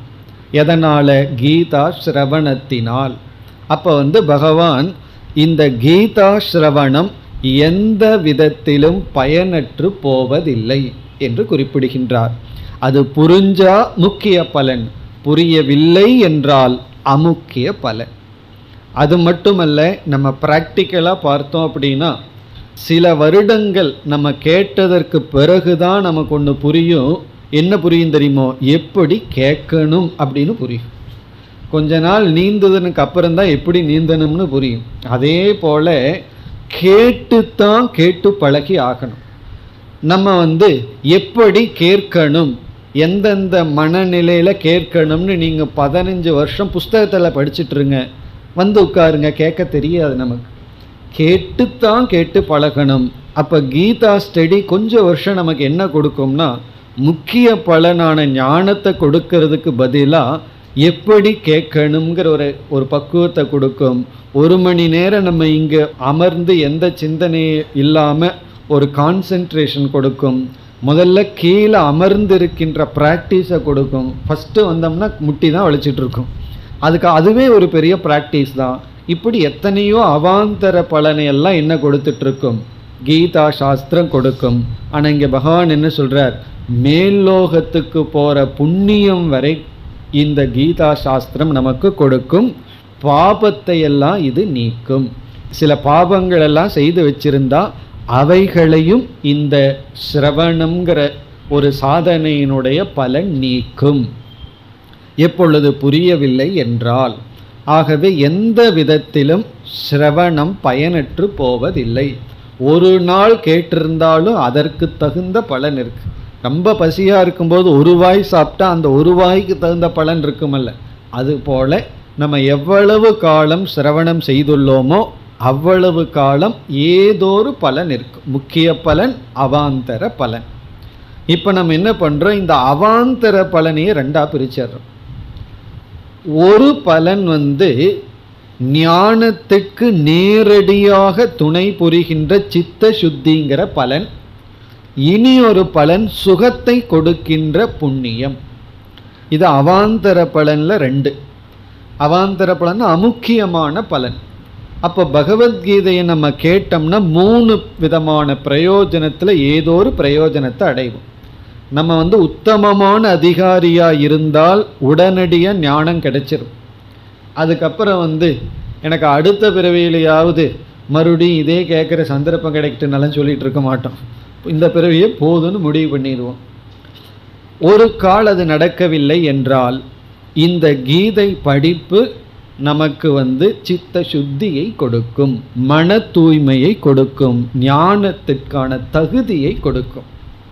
A: எதனால கீதா சிரவணத்தினால் அப்போ வந்து பகவான் இந்த கீதா சிரவணம் எந்த விதத்திலும் பயனற்று போவதில்லை என்று குறிப்பிடுகின்றார் அது புரிஞ்சா முக்கிய பலன் புரியவில்லை என்றால் அமுக்கிய பலன் அது மட்டுமல்ல நம்ம ப்ராக்டிக்கலாக பார்த்தோம் அப்படின்னா சில வருடங்கள் நம்ம கேட்டதற்கு பிறகுதான் நமக்கு ஒன்று புரியும் என்ன புரியும் தெரியுமோ எப்படி கேட்கணும் அப்படின்னு புரியும் கொஞ்ச நாள் நீந்துதனுக்கு அப்புறம் தான் எப்படி நீந்தணும்னு புரியும் அதே போல கேட்டுத்தான் கேட்டு பழகி ஆகணும் நம்ம வந்து எப்படி கேட்கணும் எந்தெந்த மனநிலையில் கேட்கணும்னு நீங்கள் பதினஞ்சு வருஷம் புஸ்தகத்தில் படிச்சுட்ருங்க வந்து உட்காருங்க கேட்க தெரியாது நமக்கு கேட்டுத்தான் கேட்டு பழகணும் அப்போ கீதா ஸ்டடி கொஞ்சம் வருஷம் நமக்கு என்ன கொடுக்கும்னா முக்கிய பலனான ஞானத்தை கொடுக்கறதுக்கு பதிலாக எப்படி கேட்கணுங்கிற ஒரு ஒரு பக்குவத்தை கொடுக்கும் ஒரு மணி நேரம் நம்ம இங்கே அமர்ந்து எந்த சிந்தனையும் இல்லாமல் ஒரு கான்சென்ட்ரேஷன் கொடுக்கும் முதல்ல கீழே அமர்ந்து இருக்கின்ற ப்ராக்டிஸை கொடுக்கும் ஃபஸ்ட்டு வந்தோம்னா முட்டி தான் வலிச்சிட்டு இருக்கும் அதுக்கு அதுவே ஒரு பெரிய ப்ராக்டிஸ் தான் இப்படி எத்தனையோ அவாந்தர பலனை எல்லாம் என்ன கொடுத்துட்ருக்கும் கீதா சாஸ்திரம் கொடுக்கும் ஆனால் இங்கே பகவான் என்ன சொல்கிறார் மேல்லோகத்துக்கு போகிற புண்ணியம் வரை இந்த கீதா சாஸ்திரம் நமக்கு கொடுக்கும் பாபத்தை எல்லாம் இது நீக்கும் சில பாபங்கள் எல்லாம் செய்து வச்சிருந்தா அவைகளையும் இந்த சிரவணம்ங்கிற ஒரு சாதனையினுடைய பலன் நீக்கும் எப்பொழுது புரியவில்லை என்றால் ஆகவே எந்த விதத்திலும் சிரவணம் பயனற்று போவதில்லை ஒரு நாள் கேட்டிருந்தாலும் அதற்கு தகுந்த பலன் இருக்கு ரொம்ப பசியாக இருக்கும்போது ஒரு வாய் சாப்பிட்டா அந்த ஒரு வாய்க்கு தகுந்த பலன் இருக்குமல்ல அதுபோல நம்ம எவ்வளவு காலம் சிரவணம் செய்துள்ளோமோ அவ்வளவு காலம் ஏதோரு பலன் இருக்கும் முக்கிய பலன் அவாந்தர பலன் இப்போ நம்ம என்ன பண்ணுறோம் இந்த அவாந்தர பலனையே ரெண்டாக பிரிச்சிடுறோம் ஒரு பலன் வந்து ஞானத்துக்கு நேரடியாக துணை புரிகின்ற சித்த சுத்திங்கிற பலன் இனி ஒரு பலன் சுகத்தை கொடுக்கின்ற புண்ணியம் இது அவாந்தர பலனில் ரெண்டு அவாந்தர பலன் அமுக்கியமான பலன் அப்போ பகவத்கீதையை நம்ம கேட்டோம்னா மூணு விதமான பிரயோஜனத்தில் ஏதோ ஒரு பிரயோஜனத்தை அடைவோம் நம்ம வந்து உத்தமமான அதிகாரியாக இருந்தால் உடனடியாக ஞானம் கிடைச்சிரும் அதுக்கப்புறம் வந்து எனக்கு அடுத்த பிறவியிலையாவது மறுபடியும் இதே கேட்குற சந்தர்ப்பம் கிடைக்கட்டுனாலும் சொல்லிட்டு இருக்க மாட்டோம் இந்த பிறவியை போதும்னு முடிவு பண்ணிடுவோம் ஒரு கால் அது நடக்கவில்லை என்றால் இந்த கீதை படிப்பு நமக்கு வந்து சித்த சுத்தியை கொடுக்கும் மன தூய்மையை கொடுக்கும் ஞானத்திற்கான தகுதியை கொடுக்கும்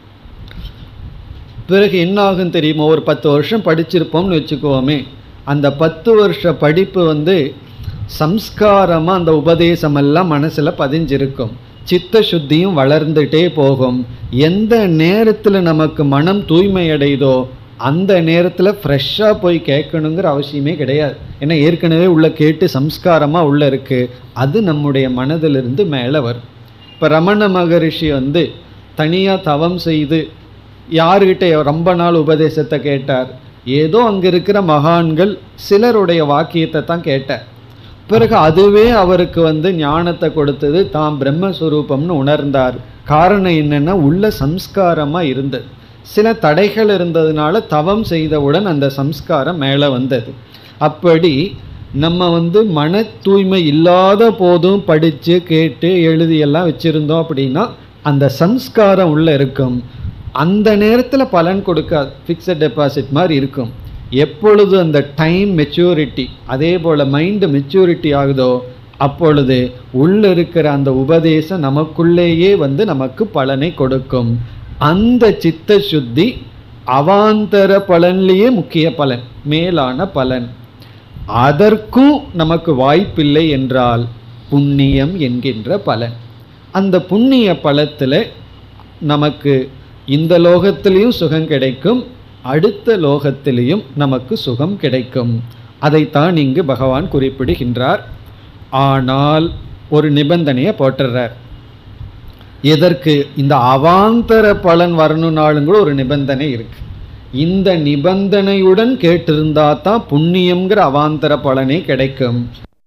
A: பிறகு என்ன ஆகும் தெரியுமா ஒரு பத்து வருஷம் படிச்சிருப்போம்னு வச்சுக்கோமே அந்த பத்து வருஷ படிப்பு வந்து சம்ஸ்காரமாக அந்த உபதேசமெல்லாம் மனசில் பதிஞ்சிருக்கும் சித்த சுத்தியும் வளர்ந்துட்டே போகும் எந்த நேரத்தில் நமக்கு மனம் தூய்மை அடையுதோ அந்த நேரத்தில் ஃப்ரெஷ்ஷாக போய் கேட்கணுங்கிற அவசியமே கிடையாது ஏன்னா ஏற்கனவே உள்ள கேட்டு சம்ஸ்காரமாக உள்ள இருக்குது அது நம்முடைய மனதிலிருந்து மேலே வரும் இப்போ ரமண மகரிஷி வந்து தனியாக தவம் செய்து யாருக்கிட்ட ரொம்ப நாள் உபதேசத்தை கேட்டார் ஏதோ அங்கே இருக்கிற மகான்கள் சிலருடைய வாக்கியத்தை தான் கேட்டார் பிறகு அதுவே அவருக்கு வந்து ஞானத்தை கொடுத்தது தாம் பிரம்மஸ்வரூபம்னு உணர்ந்தார் காரணம் என்னென்னா உள்ள சம்ஸ்காரமாக இருந்தது சில தடைகள் இருந்ததுனால தவம் செய்தவுடன் அந்த சம்ஸ்காரம் மேலே வந்தது அப்படி நம்ம வந்து மன தூய்மை இல்லாத போதும் படித்து கேட்டு எழுதி எல்லாம் வச்சுருந்தோம் அப்படின்னா அந்த சம்ஸ்காரம் உள்ளே இருக்கும் அந்த நேரத்தில் பலன் கொடுக்காது ஃபிக்ஸட் டெபாசிட் மாதிரி இருக்கும் எப்பொழுது அந்த டைம் மெச்சூரிட்டி அதே போல் மைண்டு மெச்சூரிட்டி ஆகுதோ அப்பொழுது உள்ள இருக்கிற அந்த உபதேசம் நமக்குள்ளேயே வந்து நமக்கு பலனை கொடுக்கும் அந்த சித்த சுத்தி அவாந்தர பலன்லேயே முக்கிய பலன் மேலான பலன் அதற்கும் நமக்கு வாய்ப்பில்லை என்றால் புண்ணியம் என்கின்ற பலன் அந்த புண்ணிய பலத்தில் நமக்கு இந்த லோகத்திலையும் சுகம் கிடைக்கும் அடுத்த லோகத்திலையும் நமக்கு சுகம் கிடைக்கும் அதைத்தான் இங்கு பகவான் குறிப்பிடுகின்றார் ஆனால் ஒரு நிபந்தனையை போட்டுறார் எதற்கு இந்த அவாந்தர பலன் வரணும்னாலும் கூட ஒரு நிபந்தனை இருக்கு இந்த நிபந்தனையுடன் கேட்டிருந்தா தான் புண்ணியம்ங்கிற அவாந்தர பலனே கிடைக்கும்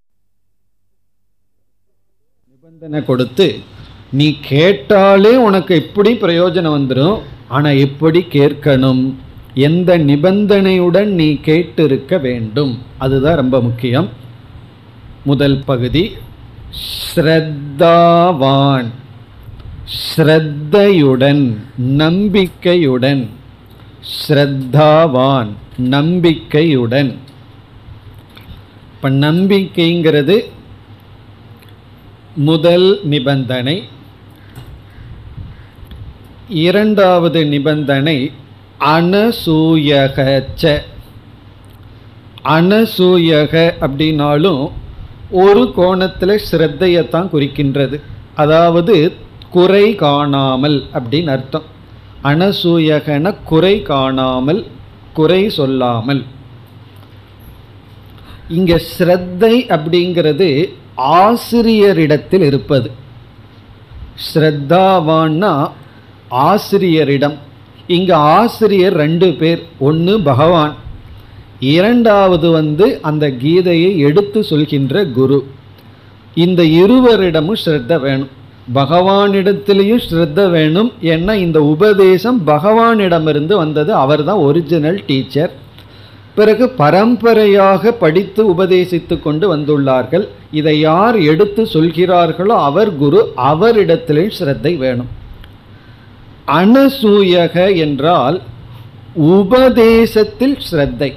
A: நிபந்தனை கொடுத்து நீ கேட்டாலே உனக்கு எப்படி பிரயோஜனம் வந்துடும் ஆனா எப்படி கேட்கணும் எந்த நிபந்தனையுடன் நீ கேட்டிருக்க வேண்டும் அதுதான் ரொம்ப முக்கியம் முதல் பகுதி ஸ்ரத்தாவான் ஸ்ரத்தையுடன் நம்பிக்கையுடன் ஸ்ரத்தாவான் நம்பிக்கையுடன் இப்போ நம்பிக்கைங்கிறது முதல் நிபந்தனை இரண்டாவது நிபந்தனை அனசூயகச்ச அனசூயக அப்படின்னாலும் ஒரு கோணத்தில் ஸ்ரத்தையத்தான் குறிக்கின்றது அதாவது குறை காணாமல் அப்படின்னு அர்த்தம் அனசூயகன குறை காணாமல் குறை சொல்லாமல் இங்க ஸ்ரத்தை அப்படிங்கிறது ஆசிரியரிடத்தில் இருப்பது ஸ்ரத்தாவான்னா ஆசிரியரிடம் இங்க ஆசிரியர் ரெண்டு பேர் ஒன்று பகவான் இரண்டாவது வந்து அந்த கீதையை எடுத்து சொல்கின்ற குரு இந்த இருவரிடமும் ஸ்ரத்த வேணும் பகவானிடத்திலையும் ஸ்ரத்த வேணும் ஏன்னா இந்த உபதேசம் பகவானிடமிருந்து வந்தது அவர் தான் ஒரிஜினல் டீச்சர் பிறகு பரம்பரையாக படித்து உபதேசித்து கொண்டு வந்துள்ளார்கள் இதை யார் எடுத்து சொல்கிறார்களோ அவர் குரு அவரிடத்திலே ஸ்ரத்தை வேணும் அனசூயக என்றால் உபதேசத்தில் ஸ்ரத்தை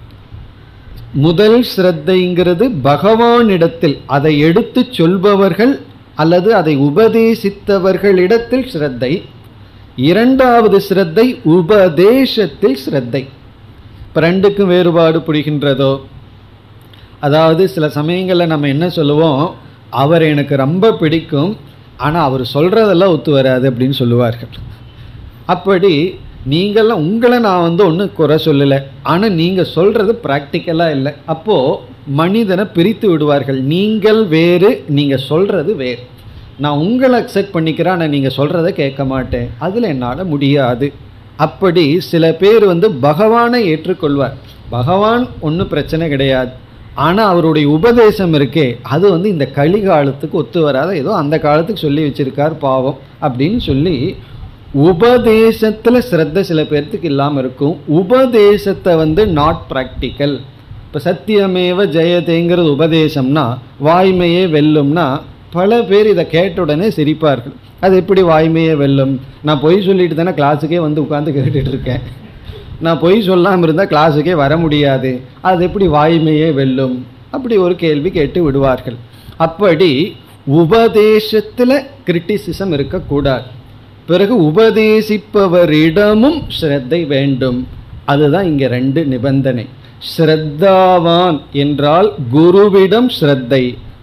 A: முதல் ஸ்ரத்தைங்கிறது பகவானிடத்தில் அதை எடுத்து சொல்பவர்கள் அல்லது அதை உபதேசித்தவர்களிடத்தில் ஸ்ரத்தை இரண்டாவது ஸ்ரத்தை உபதேசத்தில் ஸ்ரத்தை இப்போ ரெண்டுக்கும் வேறுபாடு புரிகின்றதோ அதாவது சில சமயங்களில் நம்ம என்ன சொல்லுவோம் அவர் எனக்கு ரொம்ப பிடிக்கும் ஆனால் அவர் சொல்கிறதெல்லாம் ஒத்து வராது அப்படின்னு சொல்லுவார்கள் அப்படி நீங்கள்லாம் உங்களை நான் வந்து ஒன்றும் குறை சொல்லலை ஆனால் நீங்கள் சொல்கிறது ப்ராக்டிக்கலாக இல்லை அப்போது மனிதனை பிரித்து விடுவார்கள் நீங்கள் வேறு நீங்கள் சொல்கிறது வேறு நான் உங்களை அக்செப்ட் பண்ணிக்கிறேன் ஆனால் நீங்கள் சொல்கிறத கேட்க மாட்டேன் அதில் என்னால் முடியாது அப்படி சில பேர் வந்து பகவானை ஏற்றுக்கொள்வார் பகவான் ஒன்றும் பிரச்சனை கிடையாது ஆனால் அவருடைய உபதேசம் இருக்கே அது வந்து இந்த கலிகாலத்துக்கு ஒத்து வராத ஏதோ அந்த காலத்துக்கு சொல்லி வச்சிருக்கார் பாவம் அப்படின்னு சொல்லி உபதேசத்தில் ஸ்ரத்த சில பேர்த்துக்கு இல்லாமல் இருக்கும் உபதேசத்தை வந்து நாட் ப்ராக்டிக்கல் இப்போ சத்தியமேவ ஜெயதேங்கிறது உபதேசம்னா வாய்மையே வெல்லும்னா பல பேர் இதை கேட்ட உடனே சிரிப்பார்கள் அது எப்படி வாய்மையே வெல்லும் நான் பொய் சொல்லிட்டு தானே கிளாஸுக்கே வந்து உட்காந்து கேட்டுட்டு இருக்கேன் நான் பொய் சொல்லாமல் இருந்தால் கிளாஸுக்கே வர முடியாது அது எப்படி வாய்மையே வெல்லும் அப்படி ஒரு கேள்வி கேட்டு விடுவார்கள் அப்படி உபதேசத்தில் கிரிட்டிசிசம் இருக்கக்கூடாது பிறகு உபதேசிப்பவரிடமும் ஸ்ரத்தை வேண்டும் அதுதான் இங்கே ரெண்டு நிபந்தனை ஸ்ரத்தாவான் என்றால் குருவிடம் ஸ்ரத்தை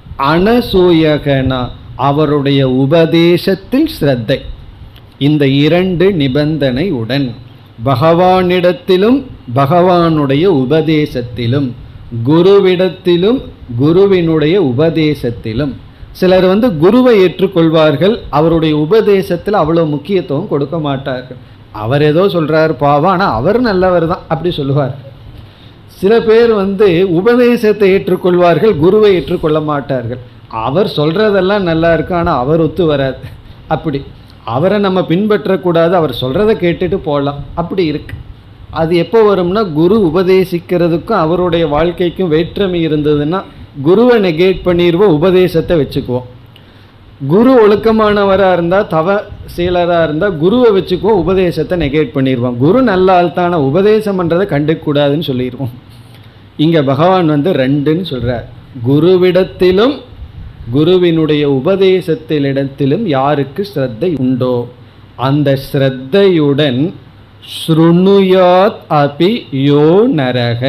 A: அனசூயகனா அவருடைய உபதேசத்தில் ஸ்ரத்தை இந்த இரண்டு நிபந்தனை உடன் பகவானிடத்திலும் பகவானுடைய உபதேசத்திலும் குருவிடத்திலும் குருவினுடைய உபதேசத்திலும் சிலர் வந்து குருவை ஏற்றுக்கொள்வார்கள் அவருடைய உபதேசத்தில் அவ்வளோ முக்கியத்துவம் கொடுக்க மாட்டார்கள் அவர் ஏதோ சொல்றார் பாவம் ஆனால் அவர் நல்லவர் தான் அப்படி சொல்லுவார் சில பேர் வந்து உபதேசத்தை ஏற்றுக்கொள்வார்கள் குருவை ஏற்றுக்கொள்ள மாட்டார்கள் அவர் சொல்றதெல்லாம் நல்லா இருக்கும் ஆனால் அவர் ஒத்து வராது அப்படி அவரை நம்ம பின்பற்றக்கூடாது அவர் சொல்றதை கேட்டுட்டு போகலாம் அப்படி இருக்கு அது எப்போ வரும்னா குரு உபதேசிக்கிறதுக்கும் அவருடைய வாழ்க்கைக்கும் வேற்றுமை இருந்ததுன்னா குருவை நெகேட் பண்ணிடுவோம் உபதேசத்தை வச்சுக்குவோம் குரு ஒழுக்கமானவராக இருந்தால் தவ சீலராக இருந்தால் குருவை வச்சுக்குவோம் உபதேசத்தை நெகேட் பண்ணிடுவோம் குரு நல்ல ஆள் தானே உபதேசம் பண்ணுறதை கண்டுக்கூடாதுன்னு சொல்லிடுவோம் இங்கே பகவான் வந்து ரெண்டுன்னு சொல்கிறார் குருவிடத்திலும் குருவினுடைய உபதேசத்திலிடத்திலும் யாருக்கு ஸ்ரத்தை உண்டோ அந்த ஸ்ரத்தையுடன் ஸ்ருணுயாத் அபி யோ நரக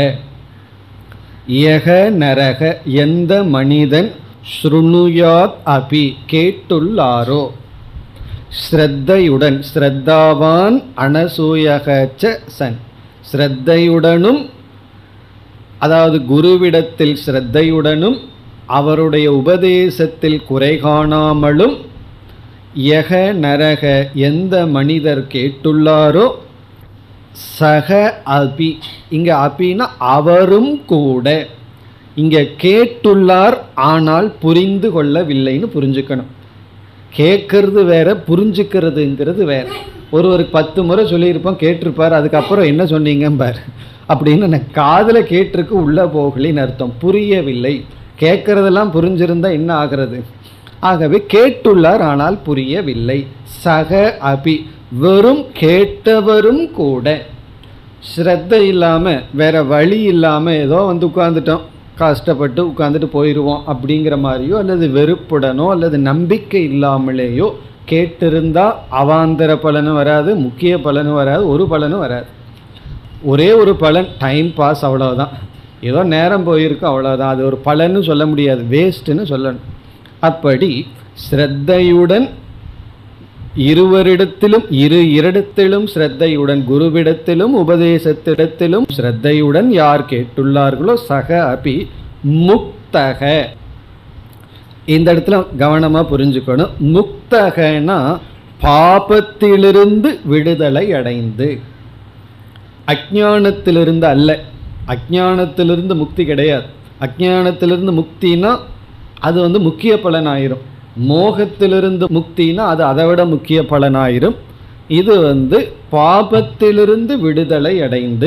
A: யக நரக எந்த மனிதன் ஸ்ருணுயாத் அபி கேட்டுள்ளாரோ ஸ்ரத்தையுடன் ஸ்ரத்தாவான் அனசூயகச்ச சன் ஸ்ரத்தையுடனும் அதாவது குருவிடத்தில் ஸ்ரத்தையுடனும் அவருடைய உபதேசத்தில் குறை காணாமலும் யக நரக எந்த மனிதர் கேட்டுள்ளாரோ சக அபி இங்க அபின்னா அவரும் கூட இங்க கேட்டுள்ளார் ஆனால் புரிந்து கொள்ளவில்லைன்னு புரிஞ்சுக்கணும் கேட்கறது வேற புரிஞ்சுக்கிறதுங்கிறது வேற ஒருவருக்கு பத்து முறை சொல்லியிருப்போம் கேட்டிருப்பார் அதுக்கப்புறம் என்ன சொன்னீங்கம்பார் அப்படின்னு எனக்கு காதில் கேட்டிருக்கு உள்ளே போகலின்னு அர்த்தம் புரியவில்லை கேட்கறதெல்லாம் புரிஞ்சிருந்தா என்ன ஆகிறது ஆகவே கேட்டுள்ளார் ஆனால் புரியவில்லை சக அபி வெறும் கேட்டவரும் கூட ஸ்ரத்த இல்லாமல் வேற வழி இல்லாமல் ஏதோ வந்து உட்காந்துட்டோம் கஷ்டப்பட்டு உட்காந்துட்டு போயிடுவோம் அப்படிங்கிற மாதிரியோ அல்லது வெறுப்புடனோ அல்லது நம்பிக்கை இல்லாமலேயோ கேட்டிருந்தா அவாந்தர பலனும் வராது முக்கிய பலனும் வராது ஒரு பலனும் வராது ஒரே ஒரு பலன் டைம் பாஸ் அவ்வளோதான் ஏதோ நேரம் போயிருக்கு அவ்வளோதான் அது ஒரு பலன்னு சொல்ல முடியாது வேஸ்ட்டுன்னு சொல்லணும் அப்படி ஸ்ரத்தையுடன் இருவரிடத்திலும் இரு இரடத்திலும் ஸ்ரத்தையுடன் குருவிடத்திலும் உபதேசத்திடத்திலும் ஸ்ரத்தையுடன் யார் கேட்டுள்ளார்களோ சக அபி முக்தக இந்த இடத்துல கவனமாக புரிஞ்சுக்கணும் முக்தகனா பாபத்திலிருந்து விடுதலை அடைந்து அஜானத்திலிருந்து அல்ல அஜானத்திலிருந்து முக்தி கிடையாது அஜானத்திலிருந்து முக்தினா அது வந்து முக்கிய பலனாயிரும் மோகத்திலிருந்து முக்தினா அது அதை விட முக்கிய பலனாயிரும் இது வந்து பாபத்திலிருந்து விடுதலை அடைந்து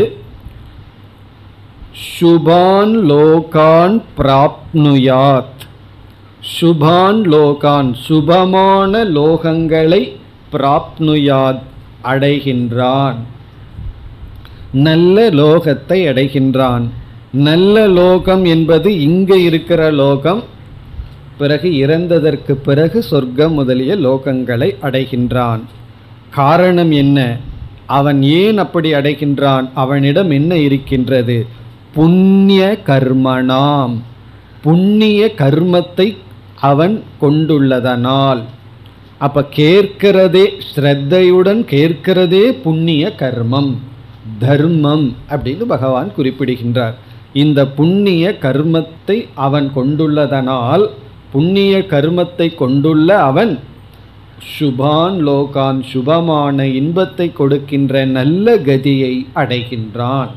A: சுபான் லோகான் பிராப்னுயாத் சுபான் லோகான் சுபமான லோகங்களை பிராப்னுயாத் அடைகின்றான் நல்ல லோகத்தை அடைகின்றான் நல்ல லோகம் என்பது இங்கே இருக்கிற லோகம் பிறகு இறந்ததற்கு பிறகு சொர்க்கம் முதலிய லோகங்களை அடைகின்றான் காரணம் என்ன அவன் ஏன் அப்படி அடைகின்றான் அவனிடம் என்ன இருக்கின்றது புண்ணிய கர்மனாம் புண்ணிய கர்மத்தை அவன் கொண்டுள்ளதனால் அப்ப கேட்கிறதே ஸ்ரத்தையுடன் கேட்கிறதே புண்ணிய கர்மம் தர்மம் அப்படின்னு பகவான் குறிப்பிடுகின்றார் இந்த புண்ணிய கர்மத்தை அவன் கொண்டுள்ளதனால் புண்ணிய கர்மத்தை கொண்டுள்ள அவன் சுபான் லோகான் சுபமான இன்பத்தை கொடுக்கின்ற நல்ல கதியை அடைகின்றான்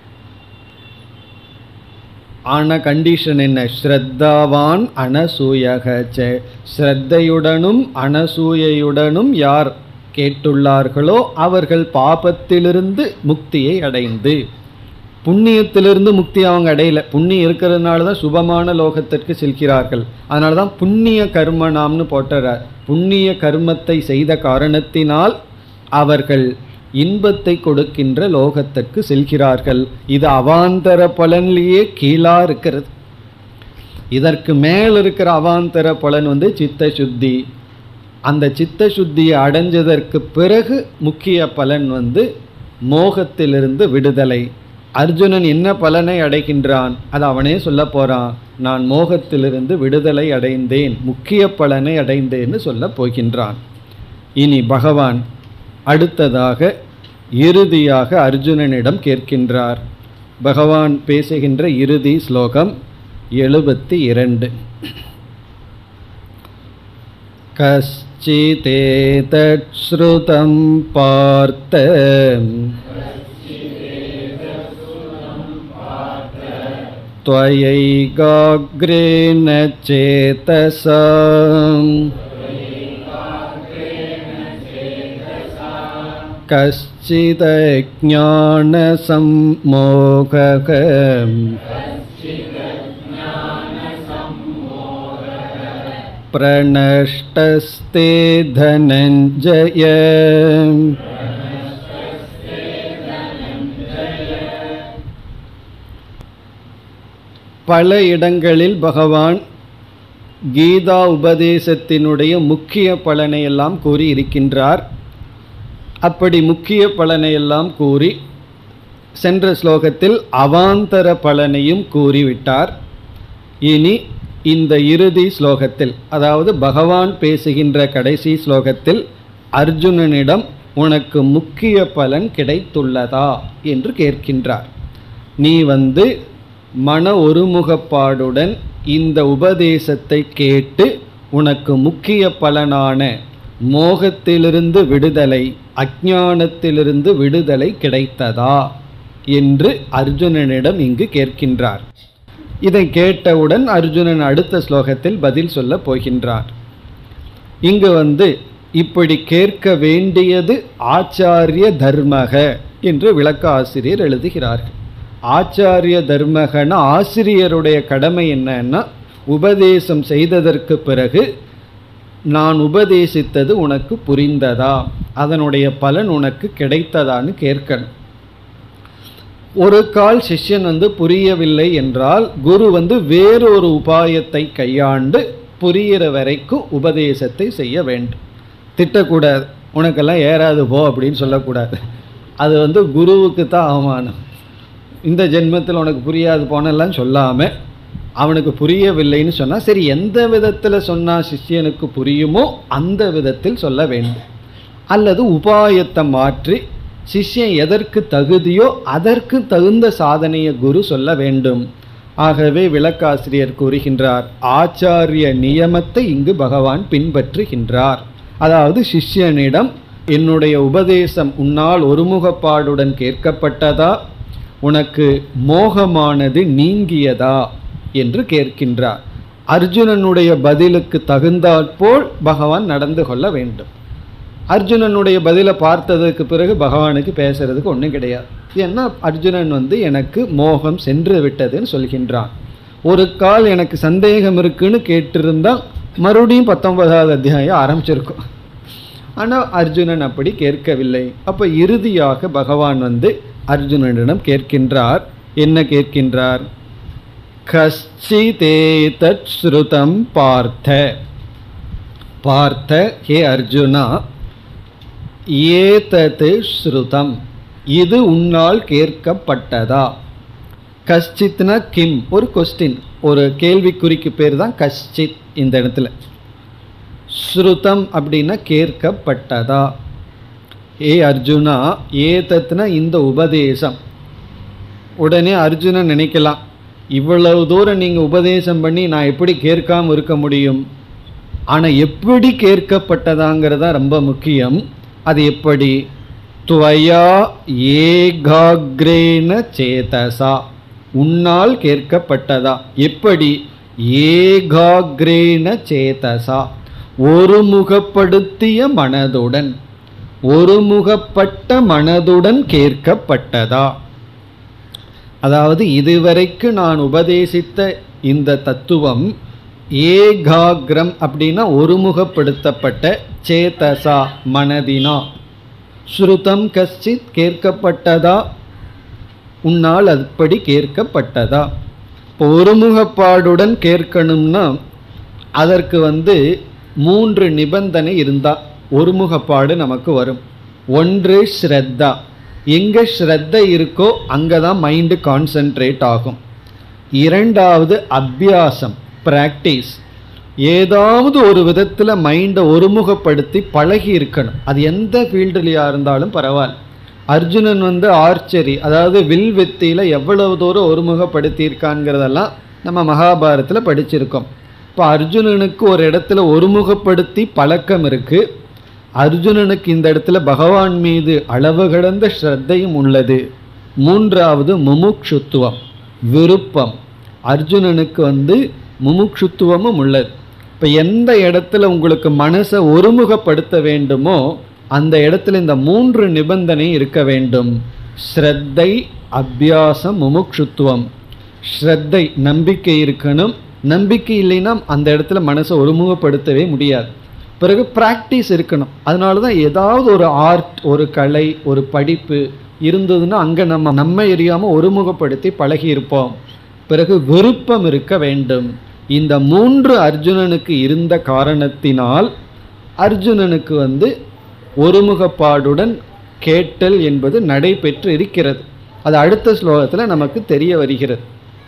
A: ஆன கண்டிஷன் என்ன ஸ்ரத்தாவான் அனசூயகச்ச ஸ்ரத்தையுடனும் அனசூயையுடனும் யார் கேட்டுள்ளார்களோ அவர்கள் பாபத்திலிருந்து முக்தியை அடைந்து புண்ணியத்திலிருந்து முக்தி அவங்க அடையல புண்ணியம் இருக்கிறதுனால தான் சுபமான லோகத்திற்கு செல்கிறார்கள் அதனால தான் புண்ணிய கர்மனாம்னு போட்டுறார் புண்ணிய கர்மத்தை செய்த காரணத்தினால் அவர்கள் இன்பத்தை கொடுக்கின்ற லோகத்திற்கு செல்கிறார்கள் இது அவாந்தர பலன்லேயே கீழா இருக்கிறது இதற்கு மேல் இருக்கிற அவாந்தர பலன் வந்து சித்த சுத்தி அந்த சித்த சுத்தியை அடைஞ்சதற்கு பிறகு முக்கிய பலன் வந்து மோகத்திலிருந்து விடுதலை அர்ஜுனன் என்ன பலனை அடைகின்றான் அது அவனே சொல்ல போறான் நான் மோகத்திலிருந்து விடுதலை அடைந்தேன் முக்கிய பலனை அடைந்தேன்னு சொல்ல போகின்றான் இனி பகவான் அடுத்ததாக இறுதியாக அர்ஜுனனிடம் கேட்கின்றார் பகவான் பேசுகின்ற இறுதி ஸ்லோகம் எழுபத்தி இரண்டு கஷ்டிதேதத் ஸ்ருதம் பார்த்த त्वयैकाग्रेण चेतसा कश्चिदज्ञानसम्मोहक प्रणष्टस्ते धनञ्जय பல இடங்களில் பகவான் கீதா உபதேசத்தினுடைய முக்கிய பலனை எல்லாம் கூறி இருக்கின்றார் அப்படி முக்கிய பலனை எல்லாம் கூறி சென்ற ஸ்லோகத்தில் அவாந்தர பலனையும் கூறிவிட்டார் இனி இந்த இறுதி ஸ்லோகத்தில் அதாவது பகவான் பேசுகின்ற கடைசி ஸ்லோகத்தில் அர்ஜுனனிடம் உனக்கு முக்கிய பலன் கிடைத்துள்ளதா என்று கேட்கின்றார் நீ வந்து மன ஒருமுகப்பாடுடன் இந்த உபதேசத்தை கேட்டு உனக்கு முக்கிய பலனான மோகத்திலிருந்து விடுதலை அஜானத்திலிருந்து விடுதலை கிடைத்ததா என்று அர்ஜுனனிடம் இங்கு கேட்கின்றார் இதை கேட்டவுடன் அர்ஜுனன் அடுத்த ஸ்லோகத்தில் பதில் சொல்ல போகின்றார் இங்கு வந்து இப்படி கேட்க வேண்டியது ஆச்சாரிய தர்மக என்று விளக்க ஆசிரியர் எழுதுகிறார்கள் ஆச்சாரிய தர்மகன ஆசிரியருடைய கடமை என்னன்னா உபதேசம் செய்ததற்கு பிறகு நான் உபதேசித்தது உனக்கு புரிந்ததா அதனுடைய பலன் உனக்கு கிடைத்ததான்னு கேட்கணும் ஒரு கால் சிஷ்யன் வந்து புரியவில்லை என்றால் குரு வந்து வேறொரு உபாயத்தை கையாண்டு புரிகிற வரைக்கும் உபதேசத்தை செய்ய வேண்டும் திட்டக்கூடாது உனக்கெல்லாம் ஏறாது போ அப்படின்னு சொல்லக்கூடாது அது வந்து குருவுக்கு தான் அவமானம் இந்த ஜென்மத்தில் உனக்கு புரியாது போனெல்லாம் சொல்லாமல் அவனுக்கு புரியவில்லைன்னு சொன்னால் சரி எந்த விதத்தில் சொன்னால் சிஷ்யனுக்கு புரியுமோ அந்த விதத்தில் சொல்ல வேண்டும் அல்லது உபாயத்தை மாற்றி சிஷ்யன் எதற்கு தகுதியோ அதற்கு தகுந்த சாதனையை குரு சொல்ல வேண்டும் ஆகவே விளக்காசிரியர் கூறுகின்றார் ஆச்சாரிய நியமத்தை இங்கு பகவான் பின்பற்றுகின்றார் அதாவது சிஷ்யனிடம் என்னுடைய உபதேசம் உன்னால் ஒருமுகப்பாடுடன் கேட்கப்பட்டதா உனக்கு மோகமானது நீங்கியதா என்று கேட்கின்றார் அர்ஜுனனுடைய பதிலுக்கு தகுந்தாற்போல் பகவான் நடந்து கொள்ள வேண்டும் அர்ஜுனனுடைய பதிலை பார்த்ததுக்கு பிறகு பகவானுக்கு பேசுறதுக்கு ஒன்றும் கிடையாது ஏன்னா அர்ஜுனன் வந்து எனக்கு மோகம் சென்று விட்டதுன்னு சொல்கின்றான் ஒரு கால் எனக்கு சந்தேகம் இருக்குன்னு கேட்டிருந்தா மறுபடியும் பத்தொன்பதாவது அத்தியாயம் ஆரம்பிச்சிருக்கும் ஆனால் அர்ஜுனன் அப்படி கேட்கவில்லை அப்போ இறுதியாக பகவான் வந்து அர்ஜுனனிடம் கேட்கின்றார் என்ன கேட்கின்றார் கஷ்டிதேதத் ஸ்ருதம் பார்த்த பார்த்த ஹே அர்ஜுனா ஏதது ஸ்ருதம் இது உன்னால் கேட்கப்பட்டதா கஷ்டித்னா கிம் ஒரு கொஸ்டின் ஒரு கேள்விக்குறிக்கு பேர் தான் கஷ்டித் இந்த இடத்துல ஸ்ருதம் அப்படின்னா கேட்கப்பட்டதா ஏ அர்ஜுனா ஏதத்னா இந்த உபதேசம் உடனே அர்ஜுனன் நினைக்கலாம் இவ்வளவு தூரம் நீங்கள் உபதேசம் பண்ணி நான் எப்படி கேட்காம இருக்க முடியும் ஆனால் எப்படி கேட்கப்பட்டதாங்கிறது தான் ரொம்ப முக்கியம் அது எப்படி துவயா ஏகாக்ரேன சேதசா உன்னால் கேட்கப்பட்டதா எப்படி ஏகாக்ரேன சேதசா ஒருமுகப்படுத்திய மனதுடன் ஒருமுகப்பட்ட மனதுடன் கேட்கப்பட்டதா அதாவது இதுவரைக்கு நான் உபதேசித்த இந்த தத்துவம் ஏகாகிரம் அப்படின்னா ஒருமுகப்படுத்தப்பட்ட சேதசா மனதினா ஸ்ருதம் கஷ்டித் கேட்கப்பட்டதா உன்னால் அப்படி கேட்கப்பட்டதா இப்போ ஒருமுகப்பாடுடன் கேட்கணும்னா அதற்கு வந்து மூன்று நிபந்தனை இருந்தால் ஒருமுகப்பாடு நமக்கு வரும் ஒன்று ஸ்ரத்தா எங்கே ஸ்ரத்த இருக்கோ அங்கே தான் மைண்டு கான்சென்ட்ரேட் ஆகும் இரண்டாவது அபியாசம் ப்ராக்டிஸ் ஏதாவது ஒரு விதத்தில் மைண்டை ஒருமுகப்படுத்தி பழகி இருக்கணும் அது எந்த ஃபீல்டுலையாக இருந்தாலும் பரவாயில்ல அர்ஜுனன் வந்து ஆர்ச்சரி அதாவது வில் வித்தியில் எவ்வளவு தூரம் ஒருமுகப்படுத்தியிருக்காங்கிறதெல்லாம் நம்ம மகாபாரத்தில் படிச்சிருக்கோம் இப்போ அர்ஜுனனுக்கு ஒரு இடத்துல ஒருமுகப்படுத்தி பழக்கம் இருக்குது அர்ஜுனனுக்கு இந்த இடத்துல பகவான் மீது அளவு கடந்த ஸ்ரத்தையும் உள்ளது மூன்றாவது முமுட்சுத்துவம் விருப்பம் அர்ஜுனனுக்கு வந்து முமுட்சுத்துவமும் உள்ளது இப்போ எந்த இடத்துல உங்களுக்கு மனசை ஒருமுகப்படுத்த வேண்டுமோ அந்த இடத்துல இந்த மூன்று நிபந்தனை இருக்க வேண்டும் ஸ்ரத்தை அபியாசம் முமுட்சுத்துவம் ஸ்ரத்தை நம்பிக்கை இருக்கணும் நம்பிக்கை இல்லைன்னா அந்த இடத்துல மனசை ஒருமுகப்படுத்தவே முடியாது பிறகு ப்ராக்டிஸ் இருக்கணும் அதனால தான் ஏதாவது ஒரு ஆர்ட் ஒரு கலை ஒரு படிப்பு இருந்ததுன்னா அங்கே நம்ம நம்ம எரியாமல் ஒருமுகப்படுத்தி பழகி இருப்போம் பிறகு விருப்பம் இருக்க வேண்டும் இந்த மூன்று அர்ஜுனனுக்கு இருந்த காரணத்தினால் அர்ஜுனனுக்கு வந்து ஒருமுகப்பாடுடன் கேட்டல் என்பது நடைபெற்று இருக்கிறது அது அடுத்த ஸ்லோகத்தில் நமக்கு தெரிய வருகிறது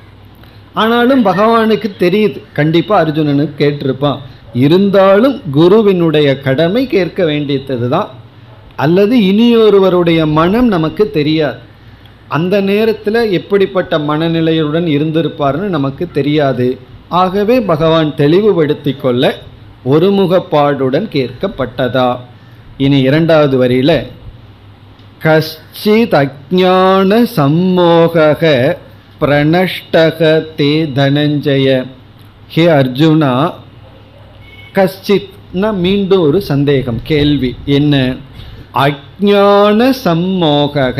A: ஆனாலும் பகவானுக்கு தெரியுது கண்டிப்பாக அர்ஜுனனுக்கு கேட்டிருப்பான் இருந்தாலும் குருவினுடைய கடமை கேட்க வேண்டியது தான் அல்லது இனியொருவருடைய மனம் நமக்கு தெரியாது அந்த நேரத்தில் எப்படிப்பட்ட மனநிலையுடன் இருந்திருப்பார்னு நமக்கு தெரியாது ஆகவே பகவான் தெளிவுபடுத்தி கொள்ள ஒருமுகப்பாடுடன் கேட்கப்பட்டதா இனி இரண்டாவது வரியில கஷ்டித் அஜான சம்மோக பிரணஷ்டக தே தனஞ்சய ஹே அர்ஜுனா கஷ்டித்னா மீண்டும் ஒரு சந்தேகம் கேள்வி என்ன அஜான சம்மோக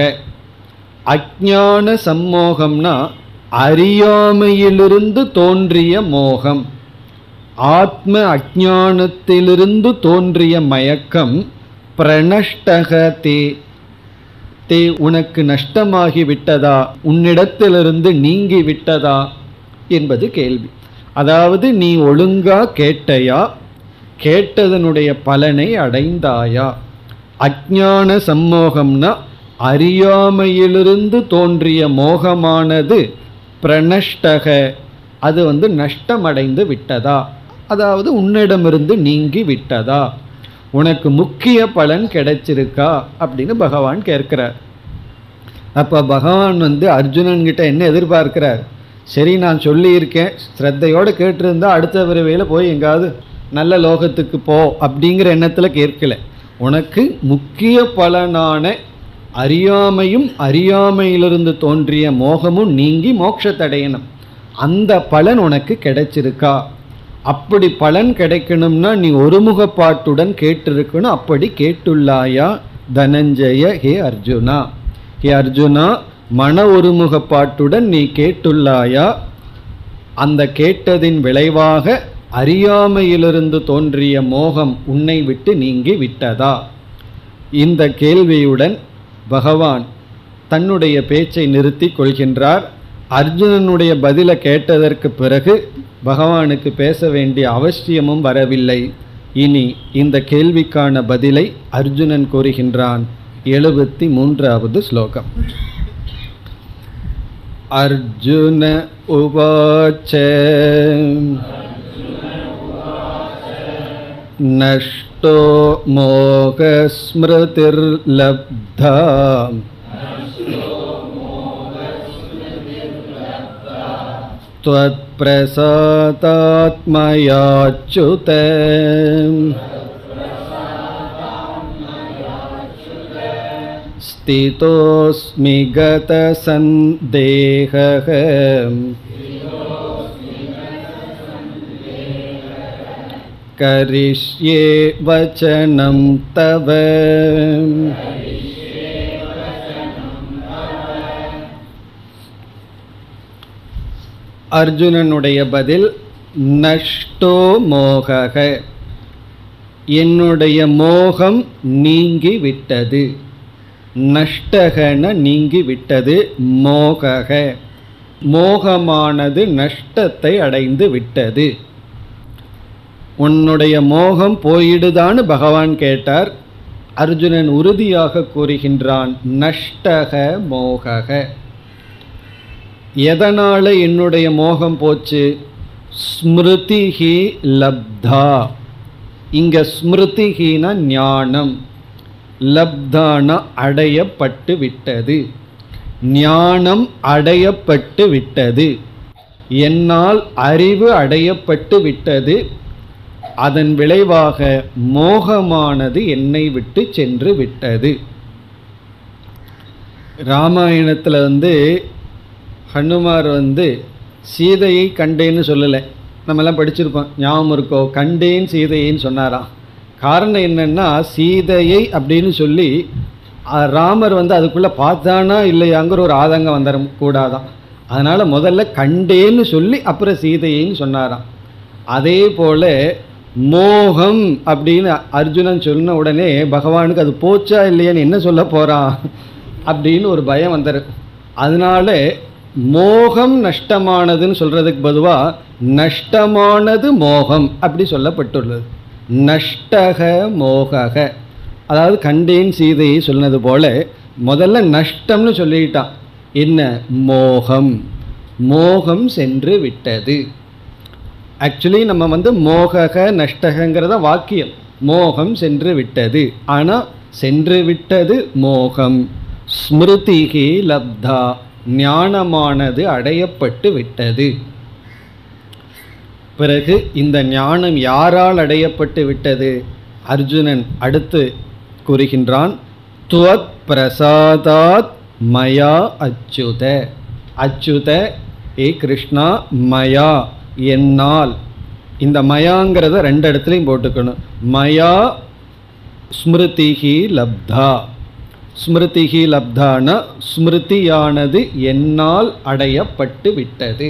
A: அஜான சம்மோகம்னா அறியாமையிலிருந்து தோன்றிய மோகம் ஆத்ம அஜானத்திலிருந்து தோன்றிய மயக்கம் பிரணஷ்டக தே தே உனக்கு நஷ்டமாகி விட்டதா உன்னிடத்திலிருந்து நீங்கி விட்டதா என்பது கேள்வி அதாவது நீ ஒழுங்கா கேட்டையா கேட்டதனுடைய பலனை அடைந்தாயா அஜான சம்மோகம்னா அறியாமையிலிருந்து தோன்றிய மோகமானது பிரணஷ்டக அது வந்து நஷ்டமடைந்து விட்டதா அதாவது உன்னிடமிருந்து நீங்கி விட்டதா உனக்கு முக்கிய பலன் கிடைச்சிருக்கா அப்படின்னு பகவான் கேட்கிறார் அப்போ பகவான் வந்து அர்ஜுனன் கிட்ட என்ன எதிர்பார்க்கிறார் சரி நான் சொல்லியிருக்கேன் ஸ்ரத்தையோடு கேட்டிருந்தா அடுத்த விரைவில் போய் எங்காவது நல்ல லோகத்துக்கு போ அப்படிங்கிற எண்ணத்தில் கேட்கல உனக்கு முக்கிய பலனான அறியாமையும் அறியாமையிலிருந்து தோன்றிய மோகமும் நீங்கி மோட்சத்தடையணும் அந்த பலன் உனக்கு கிடைச்சிருக்கா அப்படி பலன் கிடைக்கணும்னா நீ ஒருமுகப்பாட்டுடன் கேட்டிருக்கணும் அப்படி கேட்டுள்ளாயா தனஞ்சய ஹே அர்ஜுனா ஹே அர்ஜுனா மன ஒருமுகப்பாட்டுடன் நீ கேட்டுள்ளாயா அந்த கேட்டதின் விளைவாக அறியாமையிலிருந்து தோன்றிய மோகம் உன்னை விட்டு நீங்கி விட்டதா இந்த கேள்வியுடன் பகவான் தன்னுடைய பேச்சை நிறுத்தி கொள்கின்றார் அர்ஜுனனுடைய பதிலை கேட்டதற்கு பிறகு பகவானுக்கு பேச வேண்டிய அவசியமும் வரவில்லை இனி இந்த கேள்விக்கான பதிலை அர்ஜுனன் கூறுகின்றான் எழுபத்தி மூன்றாவது ஸ்லோகம் அர்ஜுன உவாச்ச नष्टो मोघस्मृतिर्लब्धा त्वत्प्रसादात्मयाच्युत स्थितोऽस्मि गतसन्देहः करिष्ये वचनं तव அர்ஜுனனுடைய பதில் நஷ்டோ மோகக என்னுடைய மோகம் நீங்கி விட்டது நஷ்டகன நீங்கி விட்டது மோகக மோகமானது நஷ்டத்தை அடைந்து விட்டது உன்னுடைய மோகம் போயிடுதான்னு பகவான் கேட்டார் அர்ஜுனன் உறுதியாக கூறுகின்றான் நஷ்டக மோகக எதனால என்னுடைய மோகம் போச்சு ஸ்மிருதிஹி லப்தா இங்க ஸ்மிருதிஹின ஞானம் லப்தான அடையப்பட்டு விட்டது ஞானம் அடையப்பட்டு விட்டது என்னால் அறிவு அடையப்பட்டு விட்டது அதன் விளைவாக மோகமானது என்னை விட்டு சென்று விட்டது ராமாயணத்தில் வந்து ஹனுமார் வந்து சீதையை கண்டேன்னு சொல்லலை நம்மெல்லாம் படிச்சிருப்போம் ஞாபகம் இருக்கோ கண்டேன் சீதையின்னு சொன்னாராம் காரணம் என்னன்னா சீதையை அப்படின்னு சொல்லி அஹ், ராமர் வந்து அதுக்குள்ளே பார்த்தானா இல்லையாங்கிற ஒரு ஆதங்கம் வந்துட கூடாதான் அதனால் முதல்ல கண்டேன்னு சொல்லி அப்புறம் சீதையின்னு சொன்னாராம் அதே போல மோகம் அப்படின்னு அர்ஜுனன் சொன்ன உடனே பகவானுக்கு அது போச்சா இல்லையான்னு என்ன சொல்ல போறான் அப்படின்னு ஒரு பயம் வந்துரு அதனால மோகம் நஷ்டமானதுன்னு சொல்றதுக்கு பதுவா நஷ்டமானது மோகம் அப்படி சொல்லப்பட்டுள்ளது நஷ்டக மோகக அதாவது கண்டேன் சீதையை சொன்னது போல முதல்ல நஷ்டம்னு சொல்லிட்டான் என்ன மோகம் மோகம் சென்று விட்டது ஆக்சுவலி நம்ம வந்து மோகக நஷ்டகங்கிறத வாக்கியம் மோகம் சென்று விட்டது ஆனால் சென்று விட்டது மோகம் ஸ்மிருதிகி லப்தா ஞானமானது அடையப்பட்டு விட்டது பிறகு இந்த ஞானம் யாரால் அடையப்பட்டு விட்டது அர்ஜுனன் அடுத்து கூறுகின்றான் துவத் பிரசாதாத் மயா அச்சுத அச்சுத ஏ கிருஷ்ணா மயா என்னால் இந்த மயாங்கிறத ரெண்டு இடத்துலையும் போட்டுக்கணும் மயா ஸ்மிருதிகி லப்தா ஸ்மிருதிகி லப்தான ஸ்மிருதியானது என்னால் அடையப்பட்டு விட்டது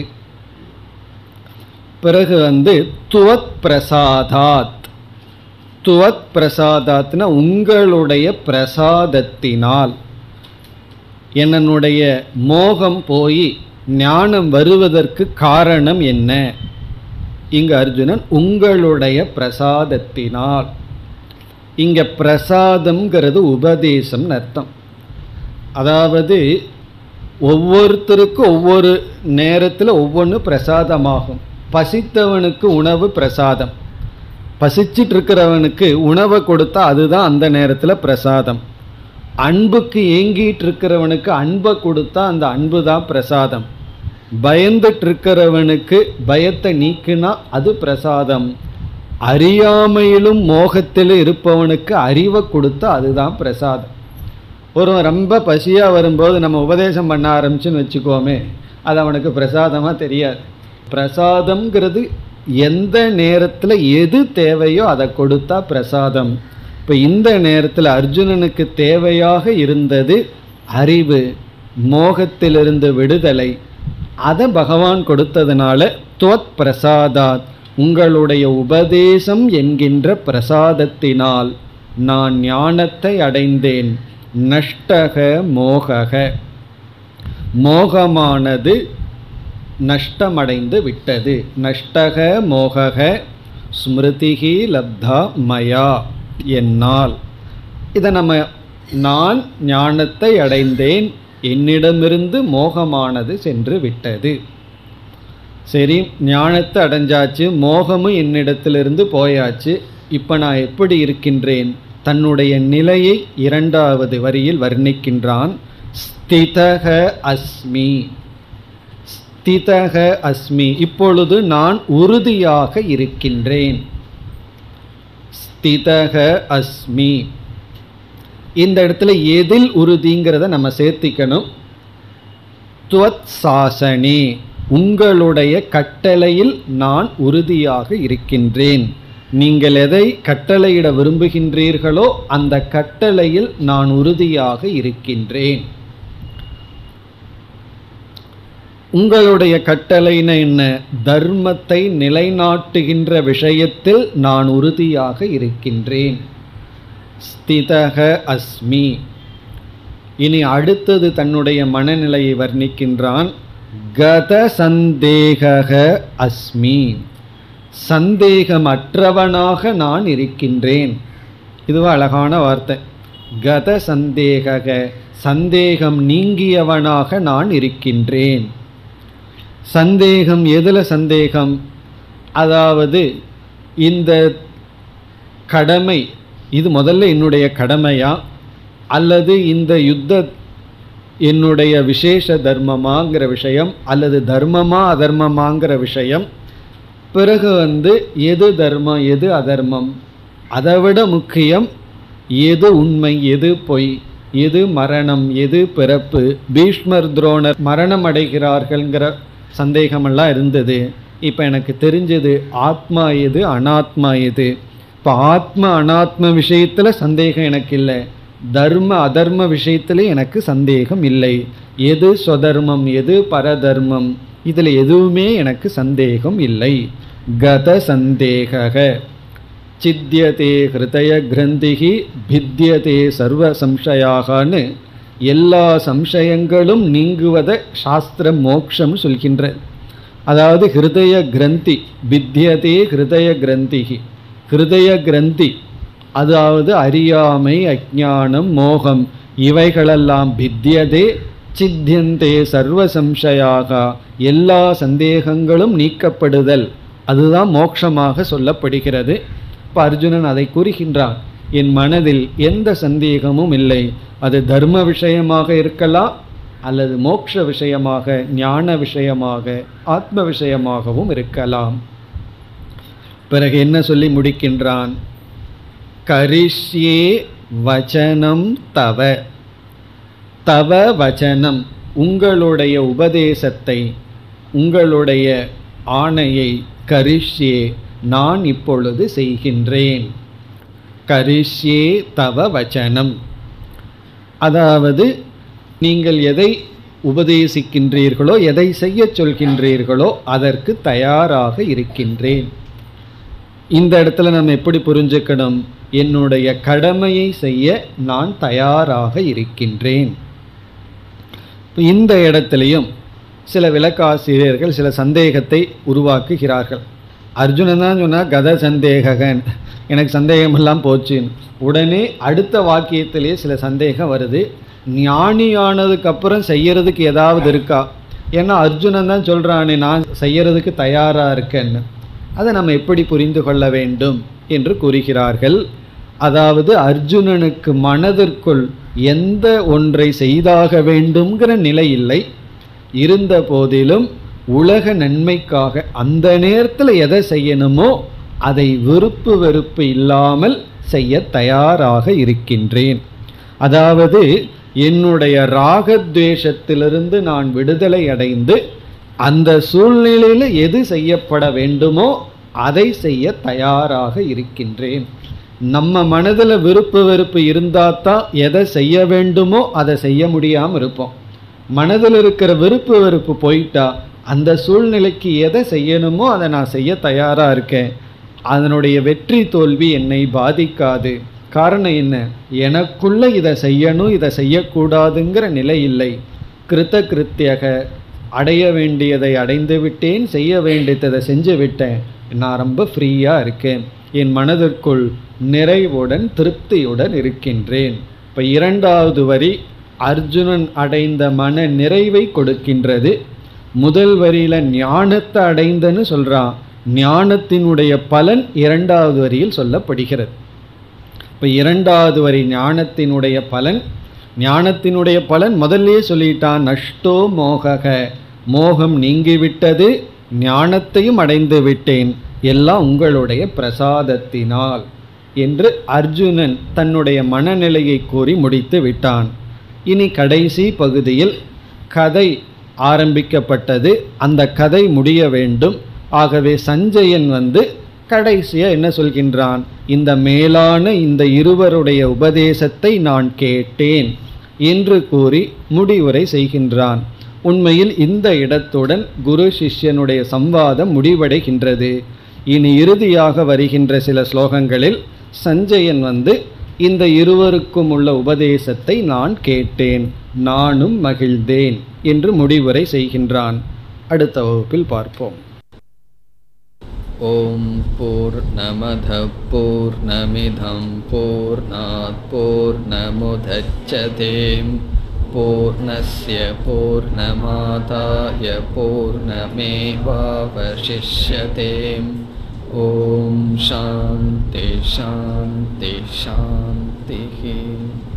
A: பிறகு வந்து துவத் பிரசாதாத் துவத் பிரசாதாத்னா உங்களுடைய பிரசாதத்தினால் என்னுடைய மோகம் போய் ஞானம் வருவதற்கு காரணம் என்ன இங்கு அர்ஜுனன் உங்களுடைய பிரசாதத்தினால் இங்க பிரசாதம்ங்கிறது உபதேசம்னு அர்த்தம் அதாவது ஒவ்வொருத்தருக்கும் ஒவ்வொரு நேரத்தில் ஒவ்வொன்று பிரசாதமாகும் பசித்தவனுக்கு உணவு பிரசாதம் பசிச்சிட்டு இருக்கிறவனுக்கு உணவை கொடுத்தா அதுதான் அந்த நேரத்தில் பிரசாதம் அன்புக்கு ஏங்கிட்டு இருக்கிறவனுக்கு அன்பை கொடுத்தா அந்த அன்பு தான் பிரசாதம் பயந்துட்டு இருக்கிறவனுக்கு பயத்தை நீக்கினா அது பிரசாதம் அறியாமையிலும் மோகத்திலும் இருப்பவனுக்கு அறிவை கொடுத்தா அதுதான் பிரசாதம் ஒருவன் ரொம்ப பசியாக வரும்போது நம்ம உபதேசம் பண்ண ஆரம்பிச்சுன்னு வச்சுக்கோமே அது அவனுக்கு பிரசாதமாக தெரியாது பிரசாதம்ங்கிறது எந்த நேரத்தில் எது தேவையோ அதை கொடுத்தா பிரசாதம் இப்போ இந்த நேரத்தில் அர்ஜுனனுக்கு தேவையாக இருந்தது அறிவு மோகத்திலிருந்து விடுதலை அதை பகவான் கொடுத்ததுனால துவத் பிரசாதாத் உங்களுடைய உபதேசம் என்கின்ற பிரசாதத்தினால் நான் ஞானத்தை அடைந்தேன் நஷ்டக மோகக மோகமானது நஷ்டமடைந்து விட்டது நஷ்டக மோகக ஸ்மிருதிகி லப்தா மயா என்னால் இதை நம்ம நான் ஞானத்தை அடைந்தேன் என்னிடமிருந்து மோகமானது சென்று விட்டது சரி ஞானத்தை அடைஞ்சாச்சு மோகமும் என்னிடத்திலிருந்து போயாச்சு இப்போ நான் எப்படி இருக்கின்றேன் தன்னுடைய நிலையை இரண்டாவது வரியில் வர்ணிக்கின்றான் ஸ்திதக அஸ்மி ஸ்திதக அஸ்மி இப்பொழுது நான் உறுதியாக இருக்கின்றேன் ஸ்திதக அஸ்மி இந்த இடத்துல எதில் உறுதிங்கிறத நம்ம சேர்த்திக்கணும் துவத் சாசனே உங்களுடைய கட்டளையில் நான் உறுதியாக இருக்கின்றேன் நீங்கள் எதை கட்டளையிட விரும்புகின்றீர்களோ அந்த கட்டளையில் நான் உறுதியாக இருக்கின்றேன் உங்களுடைய கட்டளைன என்ன தர்மத்தை நிலைநாட்டுகின்ற விஷயத்தில் நான் உறுதியாக இருக்கின்றேன் ஸ்திதக அஸ்மி இனி அடுத்தது தன்னுடைய மனநிலையை வர்ணிக்கின்றான் கத சந்தேக அஸ்மி சந்தேகமற்றவனாக நான் இருக்கின்றேன் இதுவும் அழகான வார்த்தை கத சந்தேக சந்தேகம் நீங்கியவனாக நான் இருக்கின்றேன் சந்தேகம் எதில் சந்தேகம் அதாவது இந்த கடமை இது முதல்ல என்னுடைய கடமையா அல்லது இந்த யுத்த என்னுடைய விசேஷ தர்மமாங்கிற விஷயம் அல்லது தர்மமா அதர்மமாங்கிற விஷயம் பிறகு வந்து எது தர்மம் எது அதர்மம் அதை விட முக்கியம் எது உண்மை எது பொய் எது மரணம் எது பிறப்பு பீஷ்மர் துரோணர் மரணம் அடைகிறார்கள்ங்கிற சந்தேகமெல்லாம் இருந்தது இப்போ எனக்கு தெரிஞ்சது ஆத்மா எது அனாத்மா எது இப்போ ஆத்ம அனாத்ம விஷயத்தில் சந்தேகம் எனக்கு இல்லை தர்ம அதர்ம விஷயத்தில் எனக்கு சந்தேகம் இல்லை எது ஸ்வதர்மம் எது பரதர்மம் இதில் எதுவுமே எனக்கு சந்தேகம் இல்லை கத சந்தேக சித்தியதே ஹிருதய கிரந்திகி பித்தியதே சர்வ சம்சயாகனு எல்லா சம்சயங்களும் நீங்குவதை சாஸ்திர மோக்ஷம் சொல்கின்ற அதாவது ஹிருதய கிரந்தி பித்தியதே ஹிருதய கிரந்திகி ஹிருதய கிரந்தி அதாவது அறியாமை அஜானம் மோகம் இவைகளெல்லாம் பித்தியதே சித்தியந்தே சர்வ சம்சயாக எல்லா சந்தேகங்களும் நீக்கப்படுதல் அதுதான் மோட்சமாக சொல்லப்படுகிறது இப்போ அர்ஜுனன் அதை கூறுகின்றான் என் மனதில் எந்த சந்தேகமும் இல்லை அது தர்ம விஷயமாக இருக்கலாம் அல்லது மோட்ச விஷயமாக ஞான விஷயமாக ஆத்ம விஷயமாகவும் இருக்கலாம் பிறகு என்ன சொல்லி முடிக்கின்றான் கரிஷ்யே வச்சனம் தவ தவ வச்சனம் உங்களுடைய உபதேசத்தை உங்களுடைய ஆணையை கரிஷ்யே நான் இப்பொழுது செய்கின்றேன் கரிஷ்யே தவ வச்சனம் அதாவது நீங்கள் எதை உபதேசிக்கின்றீர்களோ எதை செய்யச் சொல்கின்றீர்களோ அதற்கு தயாராக இருக்கின்றேன் இந்த இடத்துல நம்ம எப்படி புரிஞ்சுக்கணும் என்னுடைய கடமையை செய்ய நான் தயாராக இருக்கின்றேன் இந்த இடத்துலையும் சில விளக்காசிரியர்கள் சில சந்தேகத்தை உருவாக்குகிறார்கள் அர்ஜுனன் தான் சொன்னால் கத சந்தேககன் எனக்கு சந்தேகமெல்லாம் போச்சுன்னு உடனே அடுத்த வாக்கியத்திலேயே சில சந்தேகம் வருது ஞானியானதுக்கு அப்புறம் செய்யறதுக்கு ஏதாவது இருக்கா ஏன்னா அர்ஜுனன் தான் சொல்கிறானே நான் செய்யறதுக்கு தயாராக இருக்கேன்னு அதை நம்ம எப்படி புரிந்து கொள்ள வேண்டும் என்று கூறுகிறார்கள் அதாவது அர்ஜுனனுக்கு மனதிற்குள் எந்த ஒன்றை செய்தாக வேண்டும்ங்கிற நிலை இல்லை இருந்த போதிலும் உலக நன்மைக்காக அந்த நேரத்தில் எதை செய்யணுமோ அதை விருப்பு வெறுப்பு இல்லாமல் செய்ய தயாராக இருக்கின்றேன் அதாவது என்னுடைய ராகத்வேஷத்திலிருந்து நான் விடுதலை அடைந்து அந்த சூழ்நிலையில் எது செய்யப்பட வேண்டுமோ அதை செய்ய தயாராக இருக்கின்றேன் நம்ம மனதில் விருப்பு வெறுப்பு இருந்தால் தான் எதை செய்ய வேண்டுமோ அதை செய்ய முடியாமல் இருப்போம் மனதில் இருக்கிற விருப்பு வெறுப்பு போயிட்டா அந்த சூழ்நிலைக்கு எதை செய்யணுமோ அதை நான் செய்ய தயாராக இருக்கேன் அதனுடைய வெற்றி தோல்வி என்னை பாதிக்காது காரணம் என்ன எனக்குள்ள இதை செய்யணும் இதை செய்யக்கூடாதுங்கிற நிலை இல்லை கிருத்த கிருத்தியக அடைய வேண்டியதை அடைந்து விட்டேன் செய்ய வேண்டியதை செஞ்சு விட்டேன் நான் ரொம்ப ஃப்ரீயாக இருக்கேன் என் மனதிற்குள் நிறைவுடன் திருப்தியுடன் இருக்கின்றேன் இப்போ இரண்டாவது வரி அர்ஜுனன் அடைந்த மன நிறைவை கொடுக்கின்றது முதல் வரியில் ஞானத்தை அடைந்தன்னு சொல்கிறான் ஞானத்தினுடைய பலன் இரண்டாவது வரியில் சொல்லப்படுகிறது இப்போ இரண்டாவது வரி ஞானத்தினுடைய பலன் ஞானத்தினுடைய பலன் முதல்லயே சொல்லிட்டான் நஷ்டோ மோகக மோகம் நீங்கிவிட்டது ஞானத்தையும் அடைந்து விட்டேன் எல்லாம் உங்களுடைய பிரசாதத்தினால் என்று அர்ஜுனன் தன்னுடைய மனநிலையை கூறி முடித்து விட்டான் இனி கடைசி பகுதியில் கதை ஆரம்பிக்கப்பட்டது அந்த கதை முடிய வேண்டும் ஆகவே சஞ்சயன் வந்து கடைசியாக என்ன சொல்கின்றான் இந்த மேலான இந்த இருவருடைய உபதேசத்தை நான் கேட்டேன் என்று கூறி முடிவுரை செய்கின்றான் உண்மையில் இந்த இடத்துடன் குரு சிஷ்யனுடைய சம்வாதம் முடிவடைகின்றது இனி இறுதியாக வருகின்ற சில ஸ்லோகங்களில் சஞ்சயன் வந்து இந்த இருவருக்கும் உள்ள உபதேசத்தை நான் கேட்டேன் நானும் மகிழ்ந்தேன் என்று முடிவுரை செய்கின்றான் அடுத்த வகுப்பில் பார்ப்போம்
B: ॐ पूर्णमधः पूर्णमिधं पूर्णात् पूर्णमुदच्छते पूर्णस्य पूर्णमादाय पूर्णमेवावशिष्यते ॐ शान्ति शान्ति शान्तिः